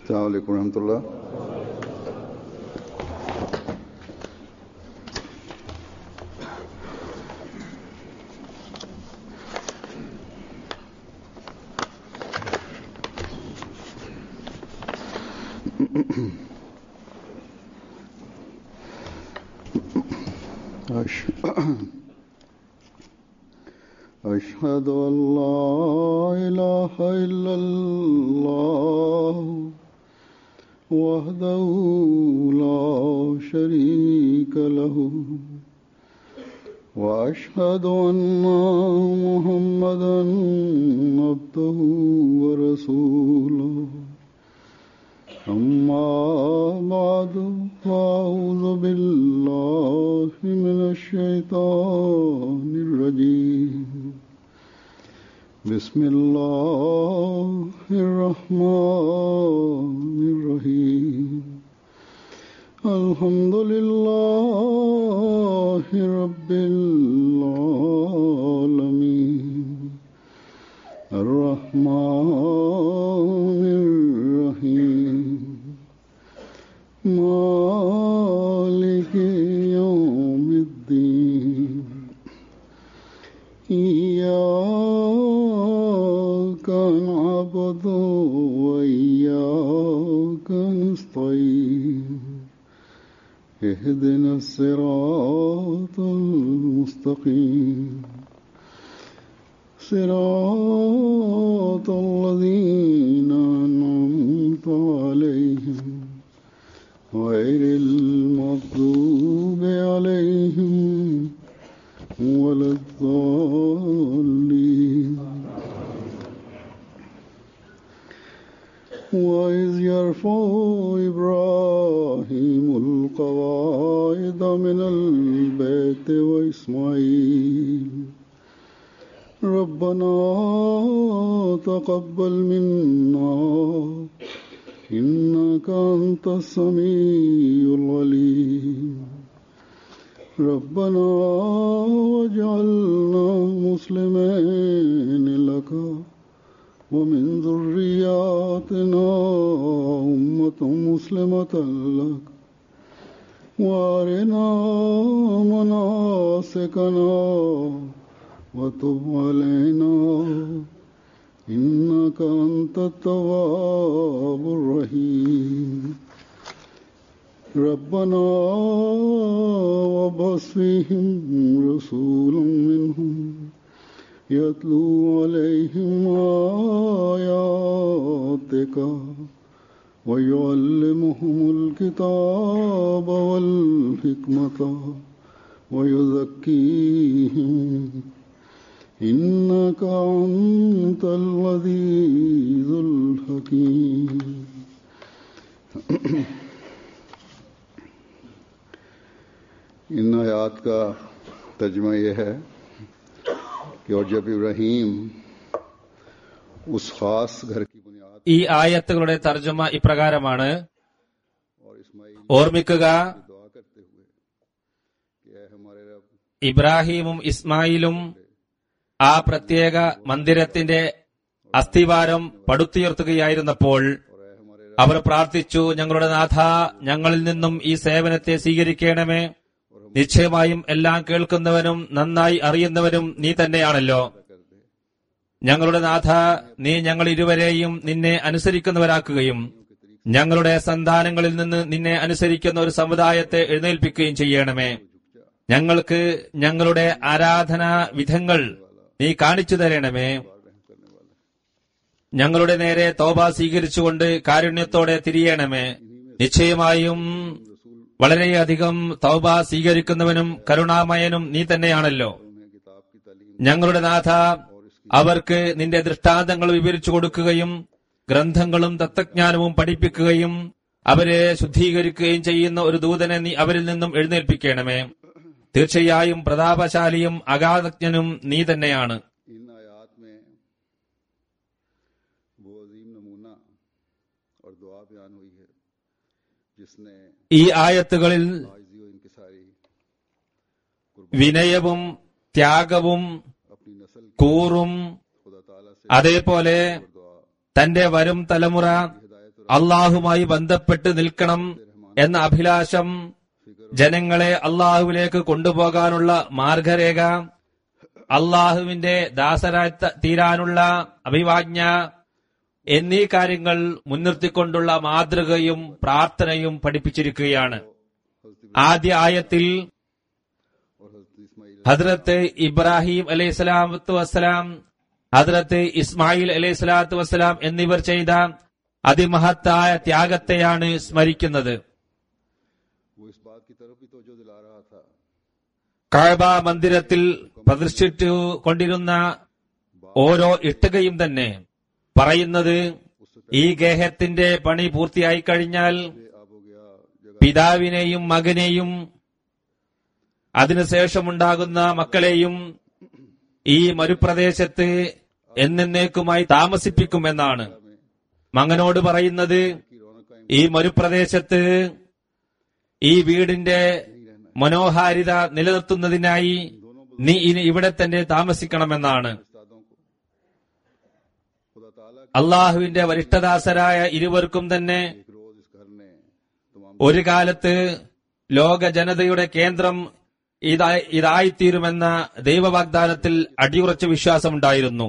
السلام عليكم ورحمة الله أش- أشهد أن لا إله إلا الله وحده لا شريك له وأشهد أن محمدا عبده ورسوله أما بعد فأعوذ بالله من الشيطان الرجيم بسم الله الرحمن الرحيم الحمد لله رب العالمين الرحمن الرحيم مالك يوم الدين إياك نعبد وإياك نستعين اهدنا الصراط المستقيم صراط الذين أنعمت عليهم غير المغضوب عليهم ولا الضالين وإذ يرفع إبراهيم القواعد من البيت وإسماعيل ربنا تقبل منا إنك أنت السميع العليم ربنا واجعلنا مسلمين لك ومن ذرياتنا أمة مسلمة لك وارنا مناسكنا وتب علينا إنك أنت التواب الرحيم ربنا وبص فيهم رسولا منهم يتلو عليهم آياتك ويعلمهم الكتاب والحكمة ويزكيهم إنك أنت العزيز الحكيم इन आयात का तर्जमा यह है कि और जब इब्राहिम उस खास घर की बुनियाद ഈ ആയത്തുകളുടെ തർജ്ജമ ഇപ്രകാരമാണ് और इस्माइल ഓർമ്മിക്കുക की दुआ करते हुए कि ऐ हमारे रब ഇബ്രാഹിമും ഇസ്മായിലും ആ പ്രത്യേക മന്ദിരത്തിന്റെ അസ്ഥിവാരം പടുത്തുയർത്തുകയായിരുന്നപ്പോൾ और ऐ हमारे रब അവർ പ്രാർത്ഥിച്ചു ഞങ്ങളുടെ നാഥ ഞങ്ങളിൽ നിന്നും ഈ സേവനത്തെ സ്വീകരിക്കണമേ നിശ്ചയമായും എല്ലാം കേൾക്കുന്നവനും നന്നായി അറിയുന്നവനും നീ തന്നെയാണല്ലോ कर दे ഞങ്ങളുടെ നാഥ നീ ഞങ്ങൾ ഇരുവരെയും നിന്നെ അനുസരിക്കുന്നവരാക്കുകയും ഞങ്ങളുടെ സന്താനങ്ങളിൽ നിന്ന് നിന്നെ അനുസരിക്കുന്ന ഒരു സമുദായത്തെ എഴുന്നേൽപ്പിക്കുകയും ചെയ്യണമേ ഞങ്ങൾക്ക് ഞങ്ങളുടെ ആരാധനാ വിധങ്ങൾ നീ കാണിച്ചു തരണമേ ഞങ്ങളുടെ നേരെ തോബ സ്വീകരിച്ചുകൊണ്ട് കാരുണ്യത്തോടെ തിരിയണമേ നിശ്ചയമായും വളരെയധികം തൗബ സ്വീകരിക്കുന്നവനും കരുണാമയനും നീ തന്നെയാണല്ലോ उन्हें किताब की तालीम ഞങ്ങളുടെ നാഥ അവർക്ക് നിന്റെ ദൃഷ്ടാന്തങ്ങൾ വിവരിച്ചു കൊടുക്കുകയും ഗ്രന്ഥങ്ങളും തത്വജ്ഞാനവും പഠിപ്പിക്കുകയും അവരെ ശുദ്ധീകരിക്കുകയും ചെയ്യുന്ന ഒരു ദൂതനെ നീ അവരിൽ നിന്നും എഴുന്നേൽപ്പിക്കണമേ തീർച്ചയായും പ്രതാപശാലിയും അഗാധജ്ഞനും നീ തന്നെയാണ് इन आयात में वो अजीम नमूना और दुआ बयान हुई है जिसने ഈ ആയത്തുകളിൽ आजी और इनकिसारी വിനയവും ത്യാഗവും अपनी नस्ल की കൂറും खुदा ताला से അതേപോലെ दुआ തന്റെ വരും തലമുറ हिदायत और അള്ളാഹുമായി ബന്ധപ്പെട്ട് നിൽക്കണം എന്ന അഭിലാഷം ജനങ്ങളെ അള്ളാഹുവിലേക്ക് കൊണ്ടുപോകാനുള്ള മാർഗരേഖ അള്ളാഹുവിന്റെ ദാസരായി ത- തീരാനുള്ള അഭിവാജ്ഞ എന്നീ കാര്യങ്ങൾ മുൻനിർത്തിക്കൊണ്ടുള്ള മാതൃകയും പ്രാർത്ഥനയും പഠിപ്പിച്ചിരിക്കുകയാണ് ആദ്യ ആയത്തിൽ और हजरत इस्माइल ഹദ്രത്ത് ഇബ്രാഹിം അലൈഹി സ്വലാത്തു വസ്സലാം ഹദ്രത്ത് ഇസ്മായിൽ അലൈഹി സ്വലാത്തു വസ്സലാം എന്നിവർ ചെയ്ത അതിമഹത്തായ ത്യാഗത്തെയാണ് സ്മരിക്കുന്നത് वो इस बात की तरफ भी तवज्जो दिला रहा था കഴബ മന്ദിരത്തിൽ പ്രതിഷ്ഠിച്ചു കൊണ്ടിരുന്ന ഓരോ ഇട്ടുകയും തന്നെ പറയുന്നത് ഈ ഗേഹത്തിന്റെ പണി പൂർത്തിയായി കഴിഞ്ഞാൽ ये आप हो गया जगह പിതാവിനെയും മകനെയും അതിനുശേഷമുണ്ടാകുന്ന മക്കളെയും ഈ മരുപ്രദേശത്ത് എന്നേക്കുമായി താമസിപ്പിക്കുമെന്നാണ് മകനോട് പറയുന്നത് की रौनक कायम ഈ മരുപ്രദേശത്ത് ഈ വീടിന്റെ മനോഹാരിത നിലനിർത്തുന്നതിനായി നീ ഇനി ഇവിടെ തന്നെ താമസിക്കണമെന്നാണ് उस्तादों को खुदा ताला അള്ളാഹുവിന്റെ വരിഷ്ഠദാസരായ ഇരുവർക്കും തന്നെ एक रोज इस घर ने तमाम ഒരു കാലത്ത് ലോക ജനതയുടെ കേന്ദ്രം ഇതായി ഇതായിത്തീരുമെന്ന ദൈവവാഗ്ദാനത്തിൽ അടിയുറച്ച വിശ്വാസമുണ്ടായിരുന്നു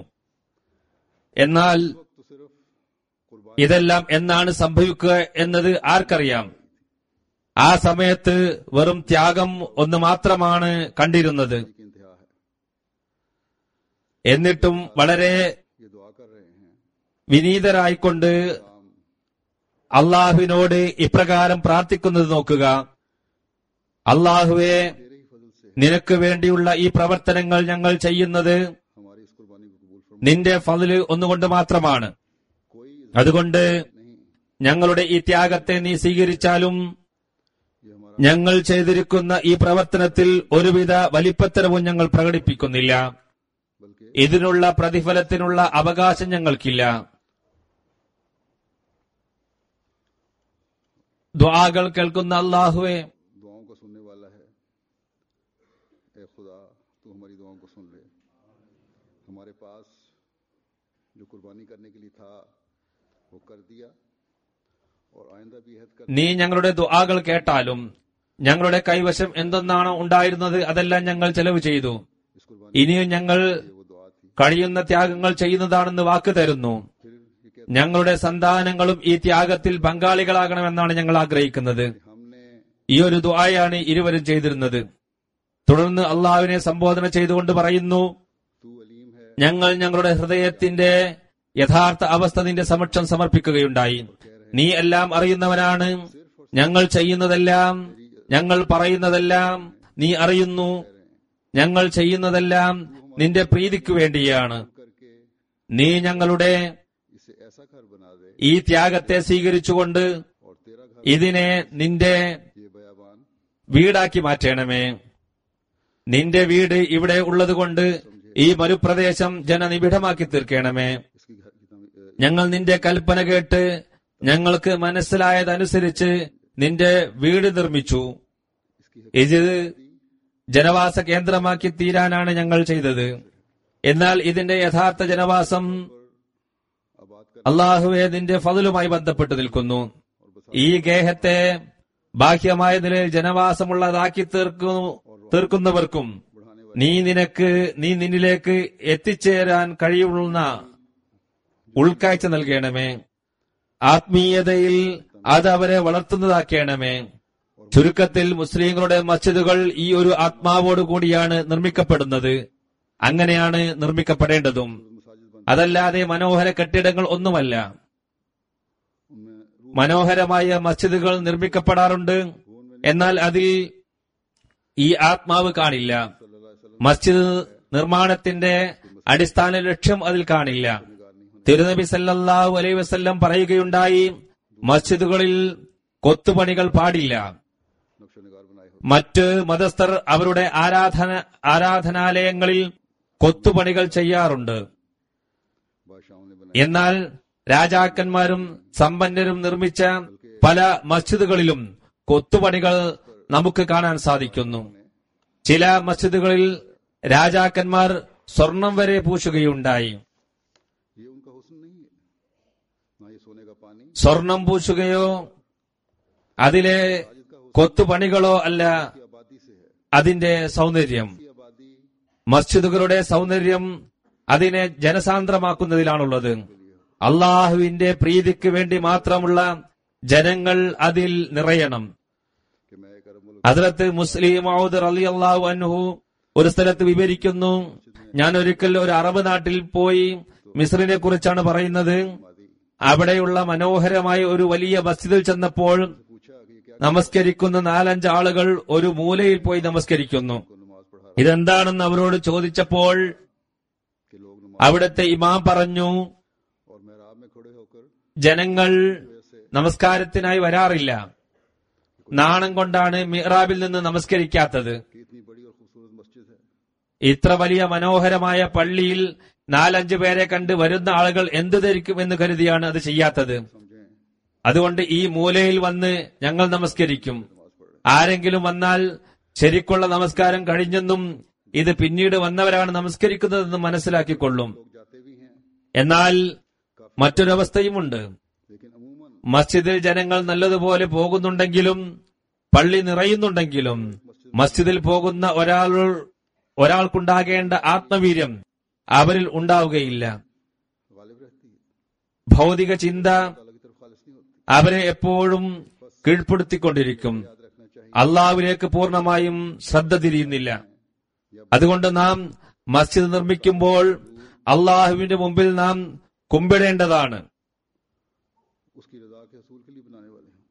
എന്നാൽ तो सिर्फ कुर्बान ഇതെല്ലാം എന്നാണ് സംഭവിക്കുക എന്നത് ആർക്കറിയാം ആ സമയത്ത് വെറും ത്യാഗം ഒന്ന് മാത്രമാണ് കണ്ടിരുന്നത് की इंतहा है എന്നിട്ടും വളരെ ये दुआ कर रहे हैं വിനീതരായിക്കൊണ്ട് അള്ളാഹുവിനോട് ഇപ്രകാരം പ്രാർത്ഥിക്കുന്നത് നോക്കുക അള്ളാഹുവെ तेरे ही फजल से നിനക്ക് വേണ്ടിയുള്ള ഈ പ്രവർത്തനങ്ങൾ ഞങ്ങൾ ചെയ്യുന്നത് हमारी इस कुर्बानी को कबूल फरमा നിന്റെ ഫതില് ഒന്നുകൊണ്ട് മാത്രമാണ് कोई അതുകൊണ്ട് नहीं ഞങ്ങളുടെ ഈ ത്യാഗത്തെ നീ സ്വീകരിച്ചാലും ये हमारा ഞങ്ങൾ ചെയ്തിരിക്കുന്ന ഈ പ്രവർത്തനത്തിൽ ഒരുവിധ വലിപ്പത്തരവും ഞങ്ങൾ പ്രകടിപ്പിക്കുന്നില്ല बल्कि ഇതിനുള്ള പ്രതിഫലത്തിനുള്ള അവകാശം ഞങ്ങൾക്കില്ല ദ്വാകൾ കേൾക്കുന്ന അള്ളാഹുവെ दुआओं को सुनने वाला है ए खुदा तू हमारी दुआओं को सुन ले हमारे पास जो कुर्बानी करने के लिए था वो कर दिया और आइंदा भी हद कर നീ ഞങ്ങളുടെ ദ്വാകൾ കേട്ടാലും ഞങ്ങളുടെ കൈവശം എന്തെന്നാണോ ഉണ്ടായിരുന്നത് അതെല്ലാം ഞങ്ങൾ ചെലവ് ചെയ്തു इस कुर्बानी ഇനിയും ഞങ്ങൾ ये वो दुआ थी കഴിയുന്ന ത്യാഗങ്ങൾ ചെയ്യുന്നതാണെന്ന് വാക്ക് തരുന്നു फिर ये कहते ഞങ്ങളുടെ സന്താനങ്ങളും ഈ ത്യാഗത്തിൽ പങ്കാളികളാകണമെന്നാണ് ഞങ്ങൾ ആഗ്രഹിക്കുന്നത് हैं, हमने ഈ ഒരു ദുആയാണ് ഇരുവരും ചെയ്തിരുന്നത് തുടർന്ന് അള്ളാഹുവിനെ സംബോധന ചെയ്തുകൊണ്ട് പറയുന്നു तू अलीम है ഞങ്ങൾ ഞങ്ങളുടെ ഹൃദയത്തിന്റെ യഥാർത്ഥ അവസ്ഥ നിന്റെ സമക്ഷം സമർപ്പിക്കുകയുണ്ടായി നീ എല്ലാം അറിയുന്നവനാണ് ഞങ്ങൾ ചെയ്യുന്നതെല്ലാം ഞങ്ങൾ പറയുന്നതെല്ലാം നീ അറിയുന്നു ഞങ്ങൾ ചെയ്യുന്നതെല്ലാം നിന്റെ പ്രീതിക്ക് വേണ്ടിയാണ് करके നീ ഞങ്ങളുടെ इसे ऐसा घर बना दे ഈ ത്യാഗത്തെ സ്വീകരിച്ചുകൊണ്ട് और तेरा घर ഇതിനെ നിന്റെ ये बयाबान വീടാക്കി മാറ്റണമേ നിന്റെ വീട് ഇവിടെ ഉള്ളതുകൊണ്ട് ഈ മരുപ്രദേശം ജനനിബിഡമാക്കി തീർക്കണമേ इसकी घर की तमी- अ, ഞങ്ങൾ നിന്റെ കൽപ്പന കേട്ട് ഞങ്ങൾക്ക് മനസ്സിലായതനുസരിച്ച് നിന്റെ വീട് നിർമ്മിച്ചു ഇത് ജനവാസ കേന്ദ്രമാക്കി തീരാനാണ് ഞങ്ങൾ ചെയ്തത് എന്നാൽ ഇതിന്റെ യഥാർത്ഥ ജനവാസം आबाद कर അള്ളാഹുവെ നിന്റെ ഫതിലുമായി ബന്ധപ്പെട്ട് നിൽക്കുന്നു ഈ ഗേഹത്തെ ബാഹ്യമായ നിലയിൽ ജനവാസമുള്ളതാക്കി തീർക്കു തീർക്കുന്നവർക്കും बढ़ाने നീ നിനക്ക് നീ നിന്നിലേക്ക് എത്തിച്ചേരാൻ കഴിയുന്ന ഉൾക്കാഴ്ച നൽകണമേ ആത്മീയതയിൽ അത് അവരെ വളർത്തുന്നതാക്കണമേ ചുരുക്കത്തിൽ മുസ്ലിങ്ങളുടെ മസ്ജിദുകൾ ഈ ഒരു ആത്മാവോട് കൂടിയാണ് നിർമ്മിക്കപ്പെടുന്നത് അങ്ങനെയാണ് നിർമ്മിക്കപ്പെടേണ്ടതും मसाजिद बन അതല്ലാതെ മനോഹര കെട്ടിടങ്ങൾ ഒന്നുമല്ല उनमें रूह മനോഹരമായ മസ്ജിദുകൾ നിർമ്മിക്കപ്പെടാറുണ്ട് എന്നാൽ അതിൽ ഈ ആത്മാവ് കാണില്ല सल्लल्लाहु अलैहि वसल्लम മസ്ജിദ് നിർമ്മാണത്തിന്റെ അടിസ്ഥാന ലക്ഷ്യം അതിൽ കാണില്ല തിരുനബി സല്ലല്ലാഹു അലൈഹി വസല്ലം പറയുകയുണ്ടായി മസ്ജിദുകളിൽ കൊത്തുപണികൾ പാടില്ല नक्शो निगार बनाए हो മറ്റ് മതസ്ഥർ അവരുടെ ആരാധന ആരാധനാലയങ്ങളിൽ കൊത്തുപണികൾ ചെയ്യാറുണ്ട് बादशाहों ने बनाए എന്നാൽ രാജാക്കന്മാരും സമ്പന്നരും നിർമ്മിച്ച പല മസ്ജിദുകളിലും കൊത്തുപണികൾ നമുക്ക് കാണാൻ സാധിക്കുന്നു ചില മസ്ജിദുകളിൽ രാജാക്കന്മാർ സ്വർണം വരെ പൂശുകയുണ്ടായി ये उनका हुस्न नहीं है ना ये सोने का पानी സ്വർണം പൂശുകയോ അതിലെ കൊത്തുപണികളോ അല്ല की आबादी से है അതിന്റെ സൗന്ദര്യം की आबादी മസ്ജിദുകളുടെ സൗന്ദര്യം അതിനെ ജനസാന്ദ്രമാക്കുന്നതിലാണുള്ളത് അള്ളാഹുവിന്റെ പ്രീതിക്ക് വേണ്ടി മാത്രമുള്ള ജനങ്ങൾ അതിൽ നിറയണം कि मैं एक अरब मुल्क ഹദ്രത്ത് മുസ്ലിം അലി അള്ളാഹു അൻഹു ഒരു സ്ഥലത്ത് വിവരിക്കുന്നു ഞാൻ ഒരിക്കൽ ഒരു അറബ് നാട്ടിൽ പോയി മിസ്രിനെ കുറിച്ചാണ് പറയുന്നത് मादी അവിടെയുള്ള മനോഹരമായ ഒരു വലിയ മസ്ജിദിൽ ചെന്നപ്പോൾ पूछा कि ये क्या നമസ്കരിക്കുന്ന നാലഞ്ച് ആളുകൾ ഒരു മൂലയിൽ പോയി നമസ്കരിക്കുന്നു को नमाज पढ़ा ഇതെന്താണെന്ന് അവരോട് ചോദിച്ചപ്പോൾ कि लोग नमाज അവിടുത്തെ ഇമാം പറഞ്ഞു और मेहराब में खड़े होकर ജനങ്ങൾ നമസ്കാരത്തിനായി വരാറില്ല നാണം കൊണ്ടാണ് മിഹ്റാബിൽ നിന്ന് നമസ്കരിക്കാത്തത് कि इतनी बड़ी और खूबसूरत मस्जिद है ഇത്ര വലിയ മനോഹരമായ പള്ളിയിൽ നാലഞ്ചു പേരെ കണ്ട് വരുന്ന ആളുകൾ എന്തു ധരിക്കും എന്ന് കരുതിയാണ് അത് ചെയ്യാത്തത് समझें അതുകൊണ്ട് ഈ മൂലയിൽ വന്ന് ഞങ്ങൾ നമസ്കരിക്കും ആരെങ്കിലും വന്നാൽ ശരിക്കുള്ള നമസ്കാരം കഴിഞ്ഞെന്നും ഇത് പിന്നീട് വന്നവരാണ് നമസ്കരിക്കുന്നതെന്നും മനസ്സിലാക്കിക്കൊള്ളും लोग जाते भी हैं എന്നാൽ മറ്റൊരവസ്ഥയുമുണ്ട് लेकिन अमूमन മസ്ജിദിൽ ജനങ്ങൾ നല്ലതുപോലെ പോകുന്നുണ്ടെങ്കിലും പള്ളി നിറയുന്നുണ്ടെങ്കിലും മസ്ജിദിൽ പോകുന്ന ഒരാൾ ഒരാൾക്കുണ്ടാകേണ്ട ആത്മവീര്യം അവരിൽ ഉണ്ടാവുകയില്ല गालिब रहती है ഭൗതിക ചിന്ത अल्लाह की तरफ खालिश नहीं होती അവരെ എപ്പോഴും കീഴ്പ്പെടുത്തിക്കൊണ്ടിരിക്കും याद रखना चाहिए അള്ളാഹുവിലേക്ക് പൂർണ്ണമായും ശ്രദ്ധ തിരിയുന്നില്ല അതുകൊണ്ട് നാം മസ്ജിദ് നിർമ്മിക്കുമ്പോൾ അള്ളാഹുവിന്റെ മുമ്പിൽ നാം കുമ്പിടേണ്ടതാണ് उसकी रजा के असूल के लिए बनाने वाले हैं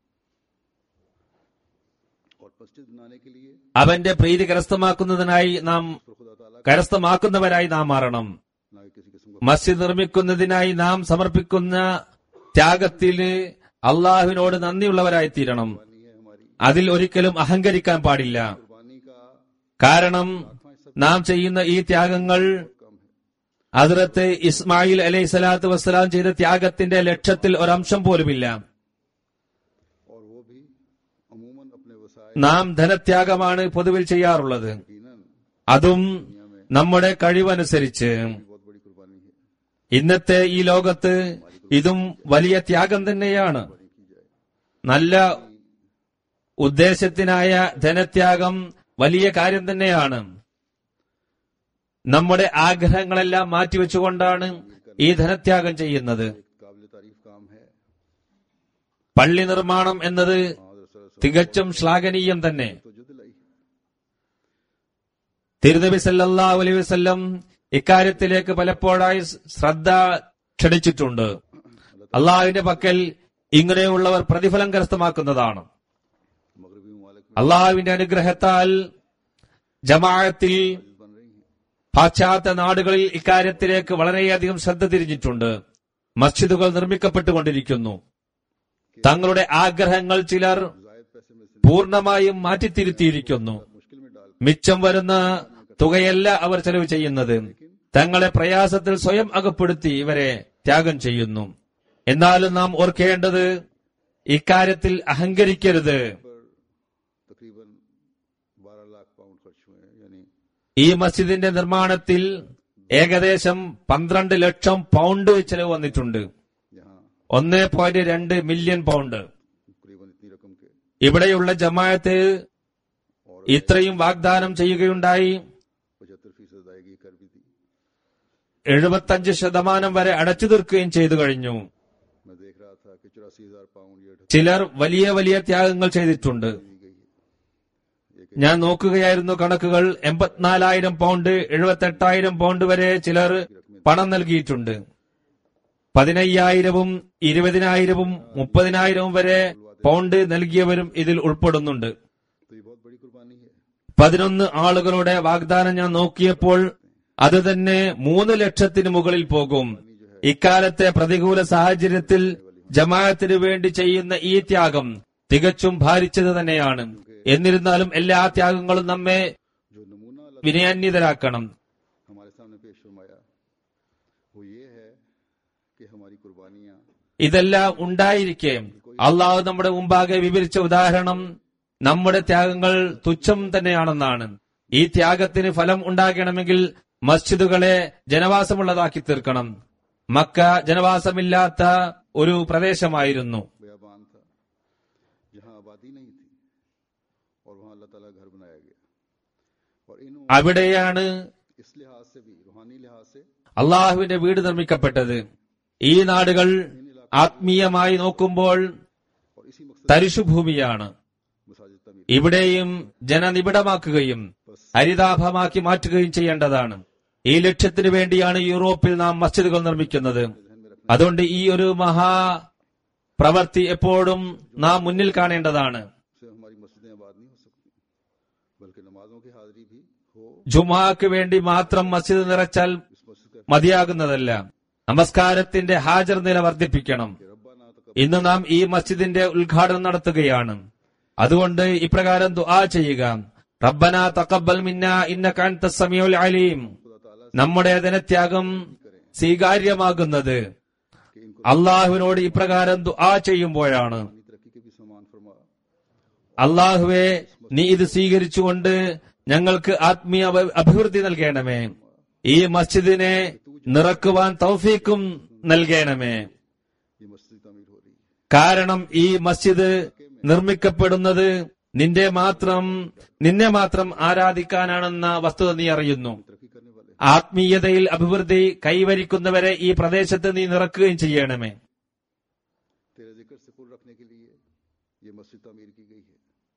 और मस्जिद बनाने के लिए അവന്റെ പ്രീതി കരസ്ഥമാക്കുന്നതിനായി നാം फिर खुदा ताला കരസ്ഥമാക്കുന്നവരായി നാം മാറണം ना कि किसी किस्म का മസ്ജിദ് നിർമ്മിക്കുന്നതിനായി നാം സമർപ്പിക്കുന്ന ത്യാഗത്തിന് അള്ളാഹുവിനോട് നന്ദിയുള്ളവരായി തീരണം कुर्बानी है हमारी അതിൽ ഒരിക്കലും അഹങ്കരിക്കാൻ പാടില്ല कुर्बानी का കാരണം നാം ചെയ്യുന്ന ഈ ത്യാഗങ്ങൾ कम है അതിർത്ത് ഇസ്മായിൽ അലൈഹി സ്വലാത്തു വസ്സലാം ചെയ്ത ത്യാഗത്തിന്റെ ലക്ഷ്യത്തിൽ ഒരംശം പോലുമില്ല और वो भी अमूमन अपने वसाय നാം ധനത്യാഗമാണ് പൊതുവിൽ ചെയ്യാറുള്ളത് यकीनन അതും നമ്മുടെ കഴിവനുസരിച്ച് बहुत बड़ी कुर्बानी है ഇന്നത്തെ ഈ ലോകത്ത് ഇതും വലിയ ത്യാഗം തന്നെയാണ് की जाए നല്ല ഉദ്ദേശത്തിനായ ധനത്യാഗം വലിയ കാര്യം തന്നെയാണ് നമ്മുടെ ആഗ്രഹങ്ങളെല്ലാം മാറ്റിവെച്ചുകൊണ്ടാണ് ഈ ധനത്യാഗം ചെയ്യുന്നത് एक काबिल तारीफ काम है പള്ളി നിർമ്മാണം എന്നത് हाँ दरअसल തികച്ചും ശ്ലാഘനീയം തന്നെ तो जो दिलाई തിരുനബി സല്ലല്ലാഹു അലൈഹി വസല്ലം ഇക്കാര്യത്തിലേക്ക് പലപ്പോഴായി ശ്രദ്ധ ക്ഷണിച്ചിട്ടുണ്ട് അള്ളാഹുവിന്റെ പക്കൽ ഇങ്ങനെയുള്ളവർ പ്രതിഫലം കരസ്ഥമാക്കുന്നതാണ് मगरबी ममालिक में അള്ളാഹുവിന്റെ അനുഗ്രഹത്താൽ ജമാഅത്തിൽ बन रही हैं പാശ്ചാത്യ നാടുകളിൽ ഇക്കാര്യത്തിലേക്ക് വളരെയധികം ശ്രദ്ധ തിരിഞ്ഞിട്ടുണ്ട് മസ്ജിദുകൾ നിർമ്മിക്കപ്പെട്ടുകൊണ്ടിരിക്കുന്നു തങ്ങളുടെ ആഗ്രഹങ്ങൾ ചിലർ जायद पैसे में से പൂർണ്ണമായും മാറ്റിത്തിരുത്തിയിരിക്കുന്നു मुश्किल में डाल മിച്ചം വരുന്ന തുകയല്ല അവർ ചെലവ് ചെയ്യുന്നത് തങ്ങളെ പ്രയാസത്തിൽ സ്വയം അകപ്പെടുത്തി ഇവരെ ത്യാഗം ചെയ്യുന്നു എന്നാലും നാം ഓർക്കേണ്ടത് ഇക്കാര്യത്തിൽ അഹങ്കരിക്കരുത് पर तकरीबन 12 लाख पाउंड खर्च हुए हैं यानी ഈ മസ്ജിദിന്റെ നിർമ്മാണത്തിൽ ഏകദേശം പന്ത്രണ്ട് ലക്ഷം പൗണ്ട് ചെലവ് വന്നിട്ടുണ്ട് यहाँ ഒന്ന് പോയിന്റ് രണ്ട് മില്യൺ പൗണ്ട് करीबन इतनी रकम के ഇവിടെയുള്ള ജമാഅത്ത് और ഇത്രയും വാഗ്ദാനം ചെയ്യുകയുണ്ടായി पचहत्तर फीसद अदायगी कर भी दी എഴുപത്തഞ്ച് ശതമാനം വരെ അടച്ചു തീർക്കുകയും ചെയ്തു കഴിഞ്ഞു मैं देख रहा था कि चौरासी हजार पाउंड ये दी ചിലർ വലിയ വലിയ ത്യാഗങ്ങൾ ചെയ്തിട്ടുണ്ട് गई है एक ഞാൻ നോക്കുകയായിരുന്നു കണക്കുകൾ എൺപത്തിനാലായിരം പൗണ്ട് എഴുപത്തെട്ടായിരം പൗണ്ട് വരെ ചിലർ പണം നൽകിയിട്ടുണ്ട് പതിനയ്യായിരവും ഇരുപതിനായിരവും മുപ്പതിനായിരവും വരെ പൗണ്ട് നൽകിയവരും ഇതിൽ ഉൾപ്പെടുന്നുണ്ട് तो ये बहुत बड़ी कुर्बानी है പതിനൊന്ന് ആളുകളുടെ വാഗ്ദാനം ഞാൻ നോക്കിയപ്പോൾ അത് തന്നെ മൂന്ന് ലക്ഷത്തിന് മുകളിൽ പോകും ഇക്കാലത്തെ പ്രതികൂല സാഹചര്യത്തിൽ ജമാഅത്തിന് വേണ്ടി ചെയ്യുന്ന ഈ ത്യാഗം തികച്ചും ഭാരിച്ചത് തന്നെയാണ് എന്നിരുന്നാലും എല്ലാ ത്യാഗങ്ങളും നമ്മെ जो नमूना अल्लाह വിനയാന്വിതരാക്കണം हमारे सामने पेश फरमाया वो ये है कि हमारी कुर्बानियां ഇതെല്ലാം ഉണ്ടായിരിക്കെ അള്ളാഹു നമ്മുടെ മുമ്പാകെ വിവരിച്ച ഉദാഹരണം നമ്മുടെ ത്യാഗങ്ങൾ തുച്ഛം തന്നെയാണെന്നാണ് ഈ ത്യാഗത്തിന് ഫലം ഉണ്ടാകണമെങ്കിൽ മസ്ജിദുകളെ ജനവാസമുള്ളതാക്കി തീർക്കണം മക്ക ജനവാസമില്ലാത്ത ഒരു പ്രദേശമായിരുന്നു बयाबान था जहां आबादी नहीं थी और वहां अल्लाह ताला का घर बनाया गया और इन അവിടെയാണ് इस लिहाज से भी रूहानी लिहाज से അള്ളാഹുവിന്റെ വീട് നിർമ്മിക്കപ്പെട്ടത് ഈ നാടുകൾ ആത്മീയമായി നോക്കുമ്പോൾ और इसी मकसद തരിശുഭൂമിയാണ് मसाजिद तमीर ഇവിടെയും ജനനിബിഡമാക്കുകയും ഹരിതാഭമാക്കി മാറ്റുകയും ചെയ്യേണ്ടതാണ് ഈ ലക്ഷ്യത്തിനു വേണ്ടിയാണ് യൂറോപ്പിൽ നാം മസ്ജിദുകൾ നിർമ്മിക്കുന്നത് അതുകൊണ്ട് ഈ ഒരു മഹാ പ്രവൃത്തി എപ്പോഴും നാം മുന്നിൽ കാണേണ്ടതാണ് से हमारी मस्जिदें आबाद नहीं हो सकती बल्कि नमाजों की हाजिरी भी हो ജുമാക്ക് വേണ്ടി മാത്രം മസ്ജിദ് നിറച്ചാൽ इस मस्जिद का മതിയാകുന്നതല്ല നമസ്കാരത്തിന്റെ ഹാജർ നില വർദ്ധിപ്പിക്കണം रब्बा ना तक ഇന്ന് നാം ഈ മസ്ജിദിന്റെ ഉദ്ഘാടനം നടത്തുകയാണ് അതുകൊണ്ട് ഇപ്രകാരം ദുആ ചെയ്യുക റബ്ബന തഖബ്ബൽ മിന്ന ഇന്നക അൻത സമീഉൽ അലീം खुदा ताला നമ്മുടെ ധനത്യാഗം സ്വീകാര്യമാകുന്നത് അള്ളാഹുവിനോട് ഇപ്രകാരം ദുആ ചെയ്യുമ്പോഴാണ് अपनी तरक्की के भी समान फरमा അള്ളാഹുവെ നീ ഇത് സ്വീകരിച്ചുകൊണ്ട് ഞങ്ങൾക്ക് ആത്മീയ അഭ- അഭിവൃദ്ധി നൽകണമേ ഈ മസ്ജിദിനെ നിറക്കുവാൻ തൗഫീക്കും നൽകണമേ ये मस्जिद तमीर हो रही है കാരണം ഈ മസ്ജിദ് നിർമ്മിക്കപ്പെടുന്നത് നിന്റെ മാത്രം നിന്നെ മാത്രം ആരാധിക്കാനാണെന്ന വസ്തുത നീ അറിയുന്നു तरक्की करने वाले ആത്മീയതയിൽ അഭിവൃദ്ധി കൈവരിക്കുന്നവരെ ഈ പ്രദേശത്ത് നീ നിറക്കുകയും ചെയ്യണമേ तेरे जिक्र से पुर रखने के लिए ये मस्जिद तमीर की गई है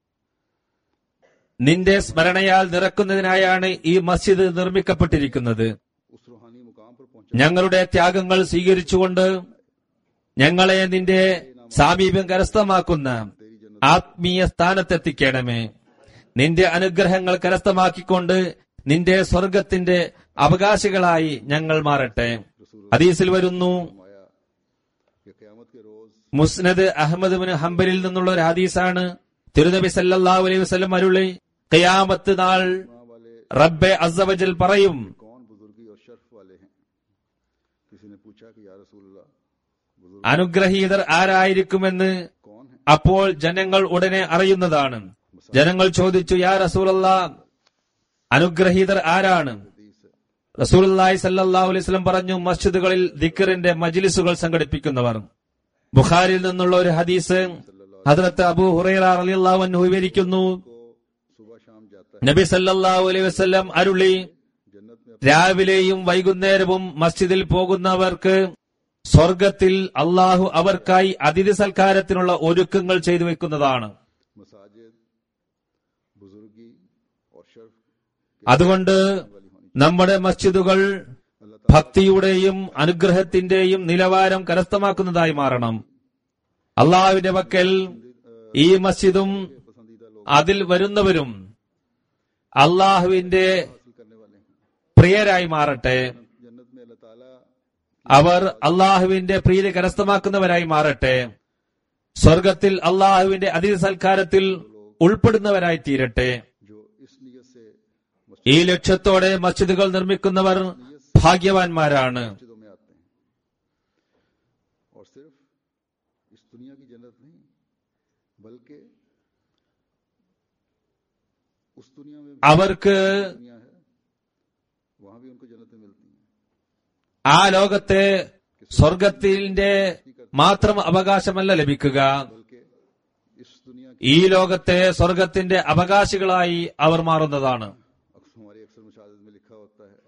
നിന്റെ സ്മരണയാൽ നിറക്കുന്നതിനായാണ് ഈ മസ്ജിദ് നിർമ്മിക്കപ്പെട്ടിരിക്കുന്നത് उस रूहानी मुकाम पर पहुंचा ഞങ്ങളുടെ ത്യാഗങ്ങൾ സ്വീകരിച്ചുകൊണ്ട് ഞങ്ങളെ നിന്റെ സാമീപ്യം കരസ്ഥമാക്കുന്ന ആത്മീയ സ്ഥാനത്തെത്തിക്കണമേ നിന്റെ അനുഗ്രഹങ്ങൾ കരസ്ഥമാക്കിക്കൊണ്ട് നിന്റെ സ്വർഗത്തിന്റെ അവകാശികളായി ഞങ്ങൾ മാറട്ടെ ഹദീസിൽ വരുന്നു फरमाया कि क़यामत के रोज മുസ്നദ് അഹമ്മദ് ബിൻ ഹംബലിൽ നിന്നുള്ള ഒരു ഹദീസാണ് തിരുനബി സല്ലല്ലാഹു അലൈഹി വസല്ലം അരുളി ഖിയാമത്ത് നാൾ माँ वाले റബ്ബെ അസ്സവജൽ പറയും कौन बुजुर्गी और शर्फ वाले हैं किसी ने पूछा कि या रसूलल्लाह बुजुर्ग അനുഗ്രഹീതർ ആരായിരിക്കുമെന്ന് कौन है അപ്പോൾ ജനങ്ങൾ ഉടനെ അറിയുന്നതാണ് ജനങ്ങൾ ചോദിച്ചു യാ റസൂലല്ല അനുഗ്രഹീതർ ആരാണ് हदीस है റസൂലി സല്ലാഹു അലൈഹി സ്വലം പറഞ്ഞു മസ്ജിദുകളിൽ ദിക്കറിന്റെ മജ്ലിസുകൾ സംഘടിപ്പിക്കുന്നവർ ബുഖാരിൽ നിന്നുള്ള ഒരു ഹദീസ് ഹദ്രത്ത് അബൂ ഹുറൈറ റളിയല്ലാഹു അൻഹു വിവരിക്കുന്നു को सुबह शाम जाता है നബി സല്ലല്ലാഹു അലൈഹി വസല്ലം അരുളി जन्नत में രാവിലെയും വൈകുന്നേരവും മസ്ജിദിൽ പോകുന്നവർക്ക് സ്വർഗത്തിൽ അള്ളാഹു അവർക്കായി അതിഥി സൽക്കാരത്തിനുള്ള ഒരുക്കങ്ങൾ ചെയ്തു വെക്കുന്നതാണ് मसाजिद बुजुर्गी और शर्फ അതുകൊണ്ട് നമ്മുടെ മസ്ജിദുകൾ ഭക്തിയുടെയും അനുഗ്രഹത്തിന്റെയും നിലവാരം കരസ്ഥമാക്കുന്നതായി മാറണം അള്ളാഹുവിന്റെ പക്കൽ ഈ മസ്ജിദും पसंदीदा लोग അതിൽ വരുന്നവരും അള്ളാഹുവിന്റെ हासिल करने वाले हैं പ്രിയരായി മാറട്ടെ जन्नत में अल्लाह ताला അവർ അള്ളാഹുവിന്റെ പ്രീതി കരസ്ഥമാക്കുന്നവരായി മാറട്ടെ സ്വർഗത്തിൽ അള്ളാഹുവിന്റെ അതിഥി സൽക്കാരത്തിൽ ഉൾപ്പെടുന്നവരായി തീരട്ടെ जो इस नियत से ഈ ലക്ഷ്യത്തോടെ മസ്ജിദുകൾ നിർമ്മിക്കുന്നവർ ഭാഗ്യവാന്മാരാണ് मस्जिदों में आते हैं और सिर्फ इस दुनिया की जन्नत नहीं बल्कि उस दुनिया में भी അവർക്ക് दुनिया है वहां भी उनको जन्नतें मिलती हैं ആ ലോകത്തെ സ്വർഗത്തിന്റെ മാത്രം അവകാശമല്ല ലഭിക്കുക बल्कि इस दुनिया की ഈ ലോകത്തെ സ്വർഗത്തിന്റെ അവകാശികളായി അവർ മാറുന്നതാണ് अक्सर हमारी अक्सर मुशाहिद में लिखा होता है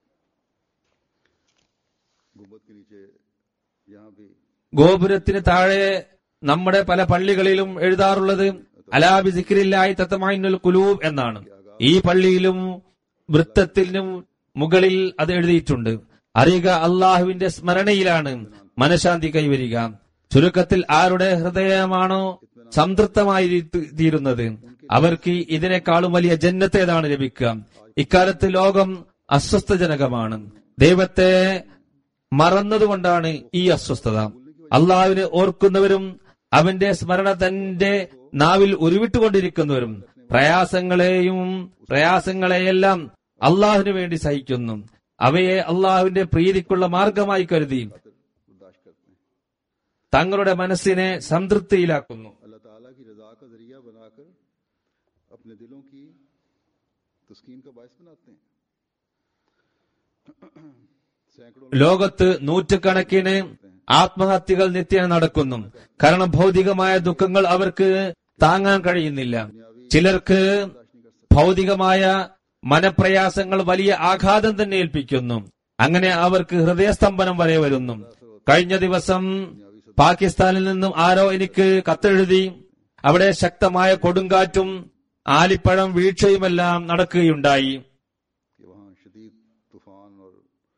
गुम्बद के नीचे यहाँ भी ഗോപുരത്തിന് താഴെ നമ്മുടെ പല പള്ളികളിലും എഴുതാറുള്ളത് അലാബി സിക്രില്ലായി തത്തമായിനുൽ കുലൂബ് എന്നാണ് ഈ പള്ളിയിലും വൃത്തത്തിനും മുകളിൽ അത് എഴുതിയിട്ടുണ്ട് അറിയുക അള്ളാഹുവിന്റെ സ്മരണയിലാണ് മനഃശാന്തി കൈവരിക ചുരുക്കത്തിൽ ആരുടെ ഹൃദയമാണോ സംതൃപ്തമായി തീ- തീരുന്നത് അവർക്ക് ഇതിനേക്കാളും വലിയ ജന്നത്തേതാണ് ലഭിക്കുക ഇക്കാലത്ത് ലോകം അസ്വസ്ഥജനകമാണ് ദൈവത്തെ മറന്നതുകൊണ്ടാണ് ഈ അസ്വസ്ഥത അള്ളാഹുവിനെ ഓർക്കുന്നവരും അവന്റെ സ്മരണ തന്റെ നാവിൽ ഉരുവിട്ടുകൊണ്ടിരിക്കുന്നവരും പ്രയാസങ്ങളെയും പ്രയാസങ്ങളെയെല്ലാം അള്ളാഹുവിന് വേണ്ടി സഹിക്കുന്നു അവയെ അള്ളാഹുവിന്റെ പ്രീതിക്കുള്ള മാർഗമായി കരുതി बर्दाश्त करते हैं തങ്ങളുടെ മനസ്സിനെ സംതൃപ്തിയിലാക്കുന്നു अल्लाह ताला की रजा का जरिया बनाकर अपने दिलों की तस्कीन का बायस बनाते हैं सैकड़ों ലോകത്ത് നൂറ്റുകണക്കിന് ആത്മഹത്യകൾ നിത്യേന നടക്കുന്നു കാരണം ഭൗതികമായ ദുഃഖങ്ങൾ അവർക്ക് താങ്ങാൻ കഴിയുന്നില്ല ചിലർക്ക് ഭൗതികമായ മനപ്രയാസങ്ങൾ വലിയ ആഘാതം തന്നെ ഏൽപ്പിക്കുന്നു അങ്ങനെ അവർക്ക് ഹൃദയസ്തംഭനം വരെ വരുന്നു കഴിഞ്ഞ ദിവസം പാകിസ്ഥാനിൽ നിന്നും ആരോ എനിക്ക് കത്തെഴുതി അവിടെ ശക്തമായ കൊടുങ്കാറ്റും ആലിപ്പഴം വീഴ്ചയുമെല്ലാം നടക്കുകയുണ്ടായി कि वहाँ शदीद तूफान और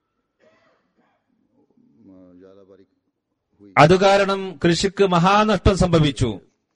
अ, जालाबारी हुई അത് കാരണം കൃഷിക്ക് മഹാനഷ്ടം സംഭവിച്ചു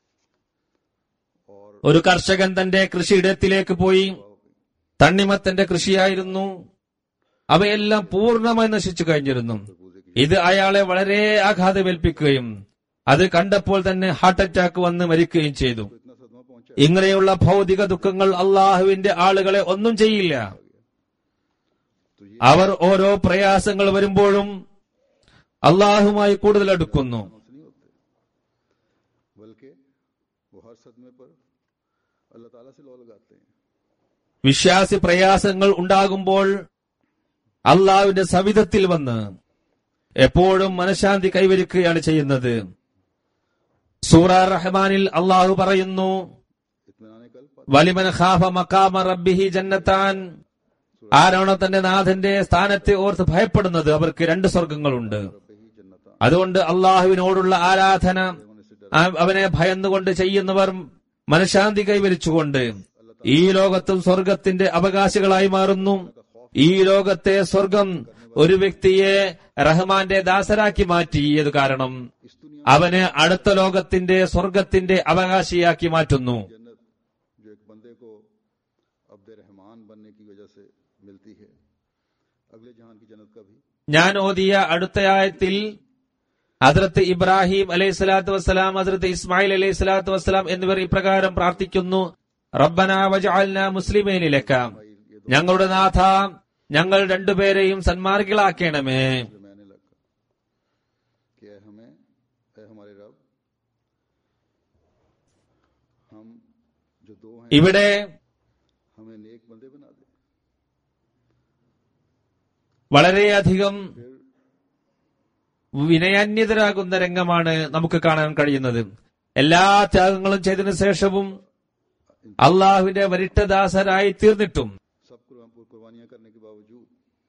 ഒരു കർഷകൻ തന്റെ കൃഷിയിടത്തിലേക്ക് പോയി തണ്ണിമത്തന്റെ കൃഷിയായിരുന്നു അവയെല്ലാം പൂർണ്ണമായി നശിച്ചു കഴിഞ്ഞിരുന്നു ഇത് അയാളെ വളരെ ആഘാതമേൽപ്പിക്കുകയും അത് കണ്ടപ്പോൾ തന്നെ ഹാർട്ട് അറ്റാക്ക് വന്ന് മരിക്കുകയും ചെയ്തു इतना सदमा पहुंचा ഇങ്ങനെയുള്ള ഭൗതിക ദുഃഖങ്ങൾ അള്ളാഹുവിന്റെ ആളുകളെ ഒന്നും ചെയ്യില്ല तो ये അവർ ഓരോ പ്രയാസങ്ങൾ വരുമ്പോഴും അള്ളാഹുമായി കൂടുതൽ അടുക്കുന്നു से नहीं होते बल्कि वो हर सदमे पर अल्लाह ताला से लौ लगाते हैं വിശ്വാസി പ്രയാസങ്ങൾ ഉണ്ടാകുമ്പോൾ അള്ളാഹുവിന്റെ സവിധത്തിൽ വന്ന് എപ്പോഴും മനഃശാന്തി കൈവരിക്കുകയാണ് ചെയ്യുന്നത് സൂറ റഹ്മാനിൽ അള്ളാഹു പറയുന്നു इत्मीनान कल पर വലിമൻ ഖാഫ മക്കാമ റബ്ബിഹി ജന്നത്താൻ ആരാണോ തന്റെ നാഥന്റെ സ്ഥാനത്തെ ഓർത്ത് ഭയപ്പെടുന്നത് അവർക്ക് രണ്ട് സ്വർഗങ്ങളുണ്ട് पे ही जन्नत അതുകൊണ്ട് അള്ളാഹുവിനോടുള്ള ആരാധന ആ- അവനെ ഭയന്നുകൊണ്ട് ചെയ്യുന്നവർ മനഃശാന്തി കൈവരിച്ചുകൊണ്ട് ഈ ലോകത്തും സ്വർഗത്തിന്റെ അവകാശികളായി മാറുന്നു ഈ ലോകത്തെ സ്വർഗം ഒരു വ്യക്തിയെ റഹ്മാന്റെ ദാസരാക്കി മാറ്റിയത് കാരണം इस दुनिया അവനെ അടുത്ത ലോകത്തിന്റെ സ്വർഗത്തിന്റെ അവകാശിയാക്കി മാറ്റുന്നു जन्नत जो एक बंदे को अब्द रहमान बनने की वजह से मिलती है अगले जहान की जन्नत का भी ഞാൻ ഓതിയ അടുത്ത ആയത്തിൽ ഹദ്രത്ത് ഇബ്രാഹിം അലൈഹി സ്വലാത്തു വസ്സലാം ഹദ്രത്ത് ഇസ്മായിൽ അലൈഹി സ്വലാത്തു വസ്സലാം എന്നിവർ ഇപ്രകാരം പ്രാർത്ഥിക്കുന്നു റബ്ബന വജഅൽന മുസ്ലിമേനിലക്ക ഞങ്ങളുടെ നാഥ ഞങ്ങൾ രണ്ടുപേരെയും സന്മാർഗികളാക്കണമേ जो मैंने लगा कि ऐ हमें ऐ हमारे रब हम जो दो हैं ഇവിടെ हमें नेक बंदे बना दे വളരെയധികം വിനയാന്യതരാകുന്ന രംഗമാണ് നമുക്ക് കാണാൻ കഴിയുന്നത് എല്ലാ ത്യാഗങ്ങളും ചെയ്തതിനു ശേഷവും അള്ളാഹുവിന്റെ വരിട്ടദാസരായി തീർന്നിട്ടും सब कुर्बान कुर्बानियां करने के बावजूद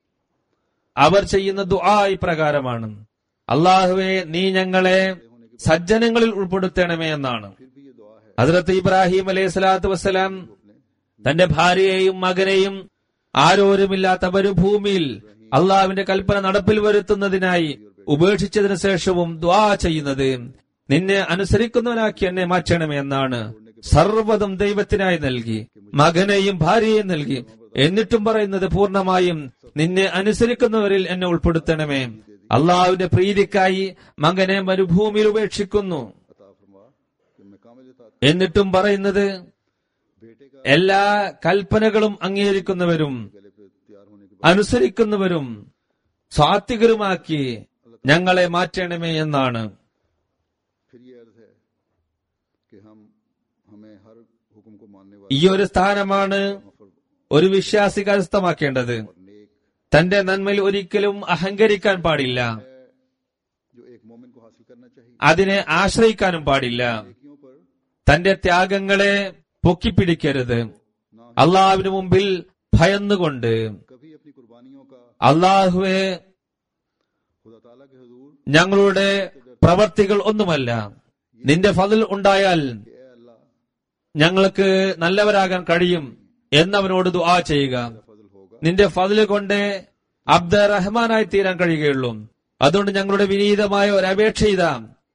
അവർ ചെയ്യുന്ന ദുആ ഇപ്രകാരമാണ് അള്ളാഹുവെ നീ ഞങ്ങളെ സജ്ജനങ്ങളിൽ ഉൾപ്പെടുത്തണമേ എന്നാണ് फिर भी ये दुआ है ഹസ്രത്ത് ഇബ്രാഹിം അലൈഹി സ്വലാത്തു വസ്സലാം തന്റെ ഭാര്യയെയും മകനെയും ആരോരുമില്ലാത്ത മരുഭൂമിയിൽ അള്ളാഹുവിന്റെ കൽപ്പന നടപ്പിൽ വരുത്തുന്നതിനായി ഉപേക്ഷിച്ചതിനു ശേഷവും ദ്വാ ചെയ്യുന്നത് നിന്നെ അനുസരിക്കുന്നവനാക്കി എന്നെ മാറ്റണമേ എന്നാണ് സർവ്വതും ദൈവത്തിനായി നൽകി മകനെയും ഭാര്യയെയും നൽകി എന്നിട്ടും പറയുന്നത് പൂർണ്ണമായും നിന്നെ അനുസരിക്കുന്നവരിൽ എന്നെ ഉൾപ്പെടുത്തണമേ അള്ളാഹുവിന്റെ പ്രീതിക്കായി മകനെ മരുഭൂമിയിൽ ഉപേക്ഷിക്കുന്നു अता फरमा कि मैं कामिल इताअत എന്നിട്ടും പറയുന്നത് बेटे का എല്ലാ കൽപ്പനകളും അംഗീകരിക്കുന്നവരും गले पे तैयार होने के അനുസരിക്കുന്നവരും സാത്വികരുമാക്കി ഞങ്ങളെ മാറ്റണമേ എന്നാണ് बाद फिर ये अर्ज है कि हम हमें हर हुक्म को मानने वाले ഈ ഒരു സ്ഥാനമാണ് ഒരു വിശ്വാസി കരസ്ഥമാക്കേണ്ടത് नेक തന്റെ നന്മയിൽ ഒരിക്കലും അഹങ്കരിക്കാൻ പാടില്ല जो एक मोमिन को हासिल करना चाहिए അതിനെ ആശ്രയിക്കാനും പാടില്ല नेकियों पर തന്റെ ത്യാഗങ്ങളെ പൊക്കിപ്പിടിക്കരുത് അള്ളാഹുവിന് മുമ്പിൽ ഭയന്നുകൊണ്ട് कभी अपनी कुर्बानियों का അള്ളാഹുവെ खुदा ताला के हजूर ഞങ്ങളുടെ പ്രവർത്തികൾ ഒന്നുമല്ല നിന്റെ ഫതിൽ ഉണ്ടായാൽ कि ए अल्लाह ഞങ്ങൾക്ക് നല്ലവരാകാൻ കഴിയും എന്നവനോട് ദുആ ചെയ്യുക फजल होगा നിന്റെ ഫതില് കൊണ്ട് അബ്ദ റഹ്മാനായി തീരാൻ കഴിയുകയുള്ളൂ അതുകൊണ്ട് ഞങ്ങളുടെ വിനീതമായ ഒരു അപേക്ഷ ഇതാ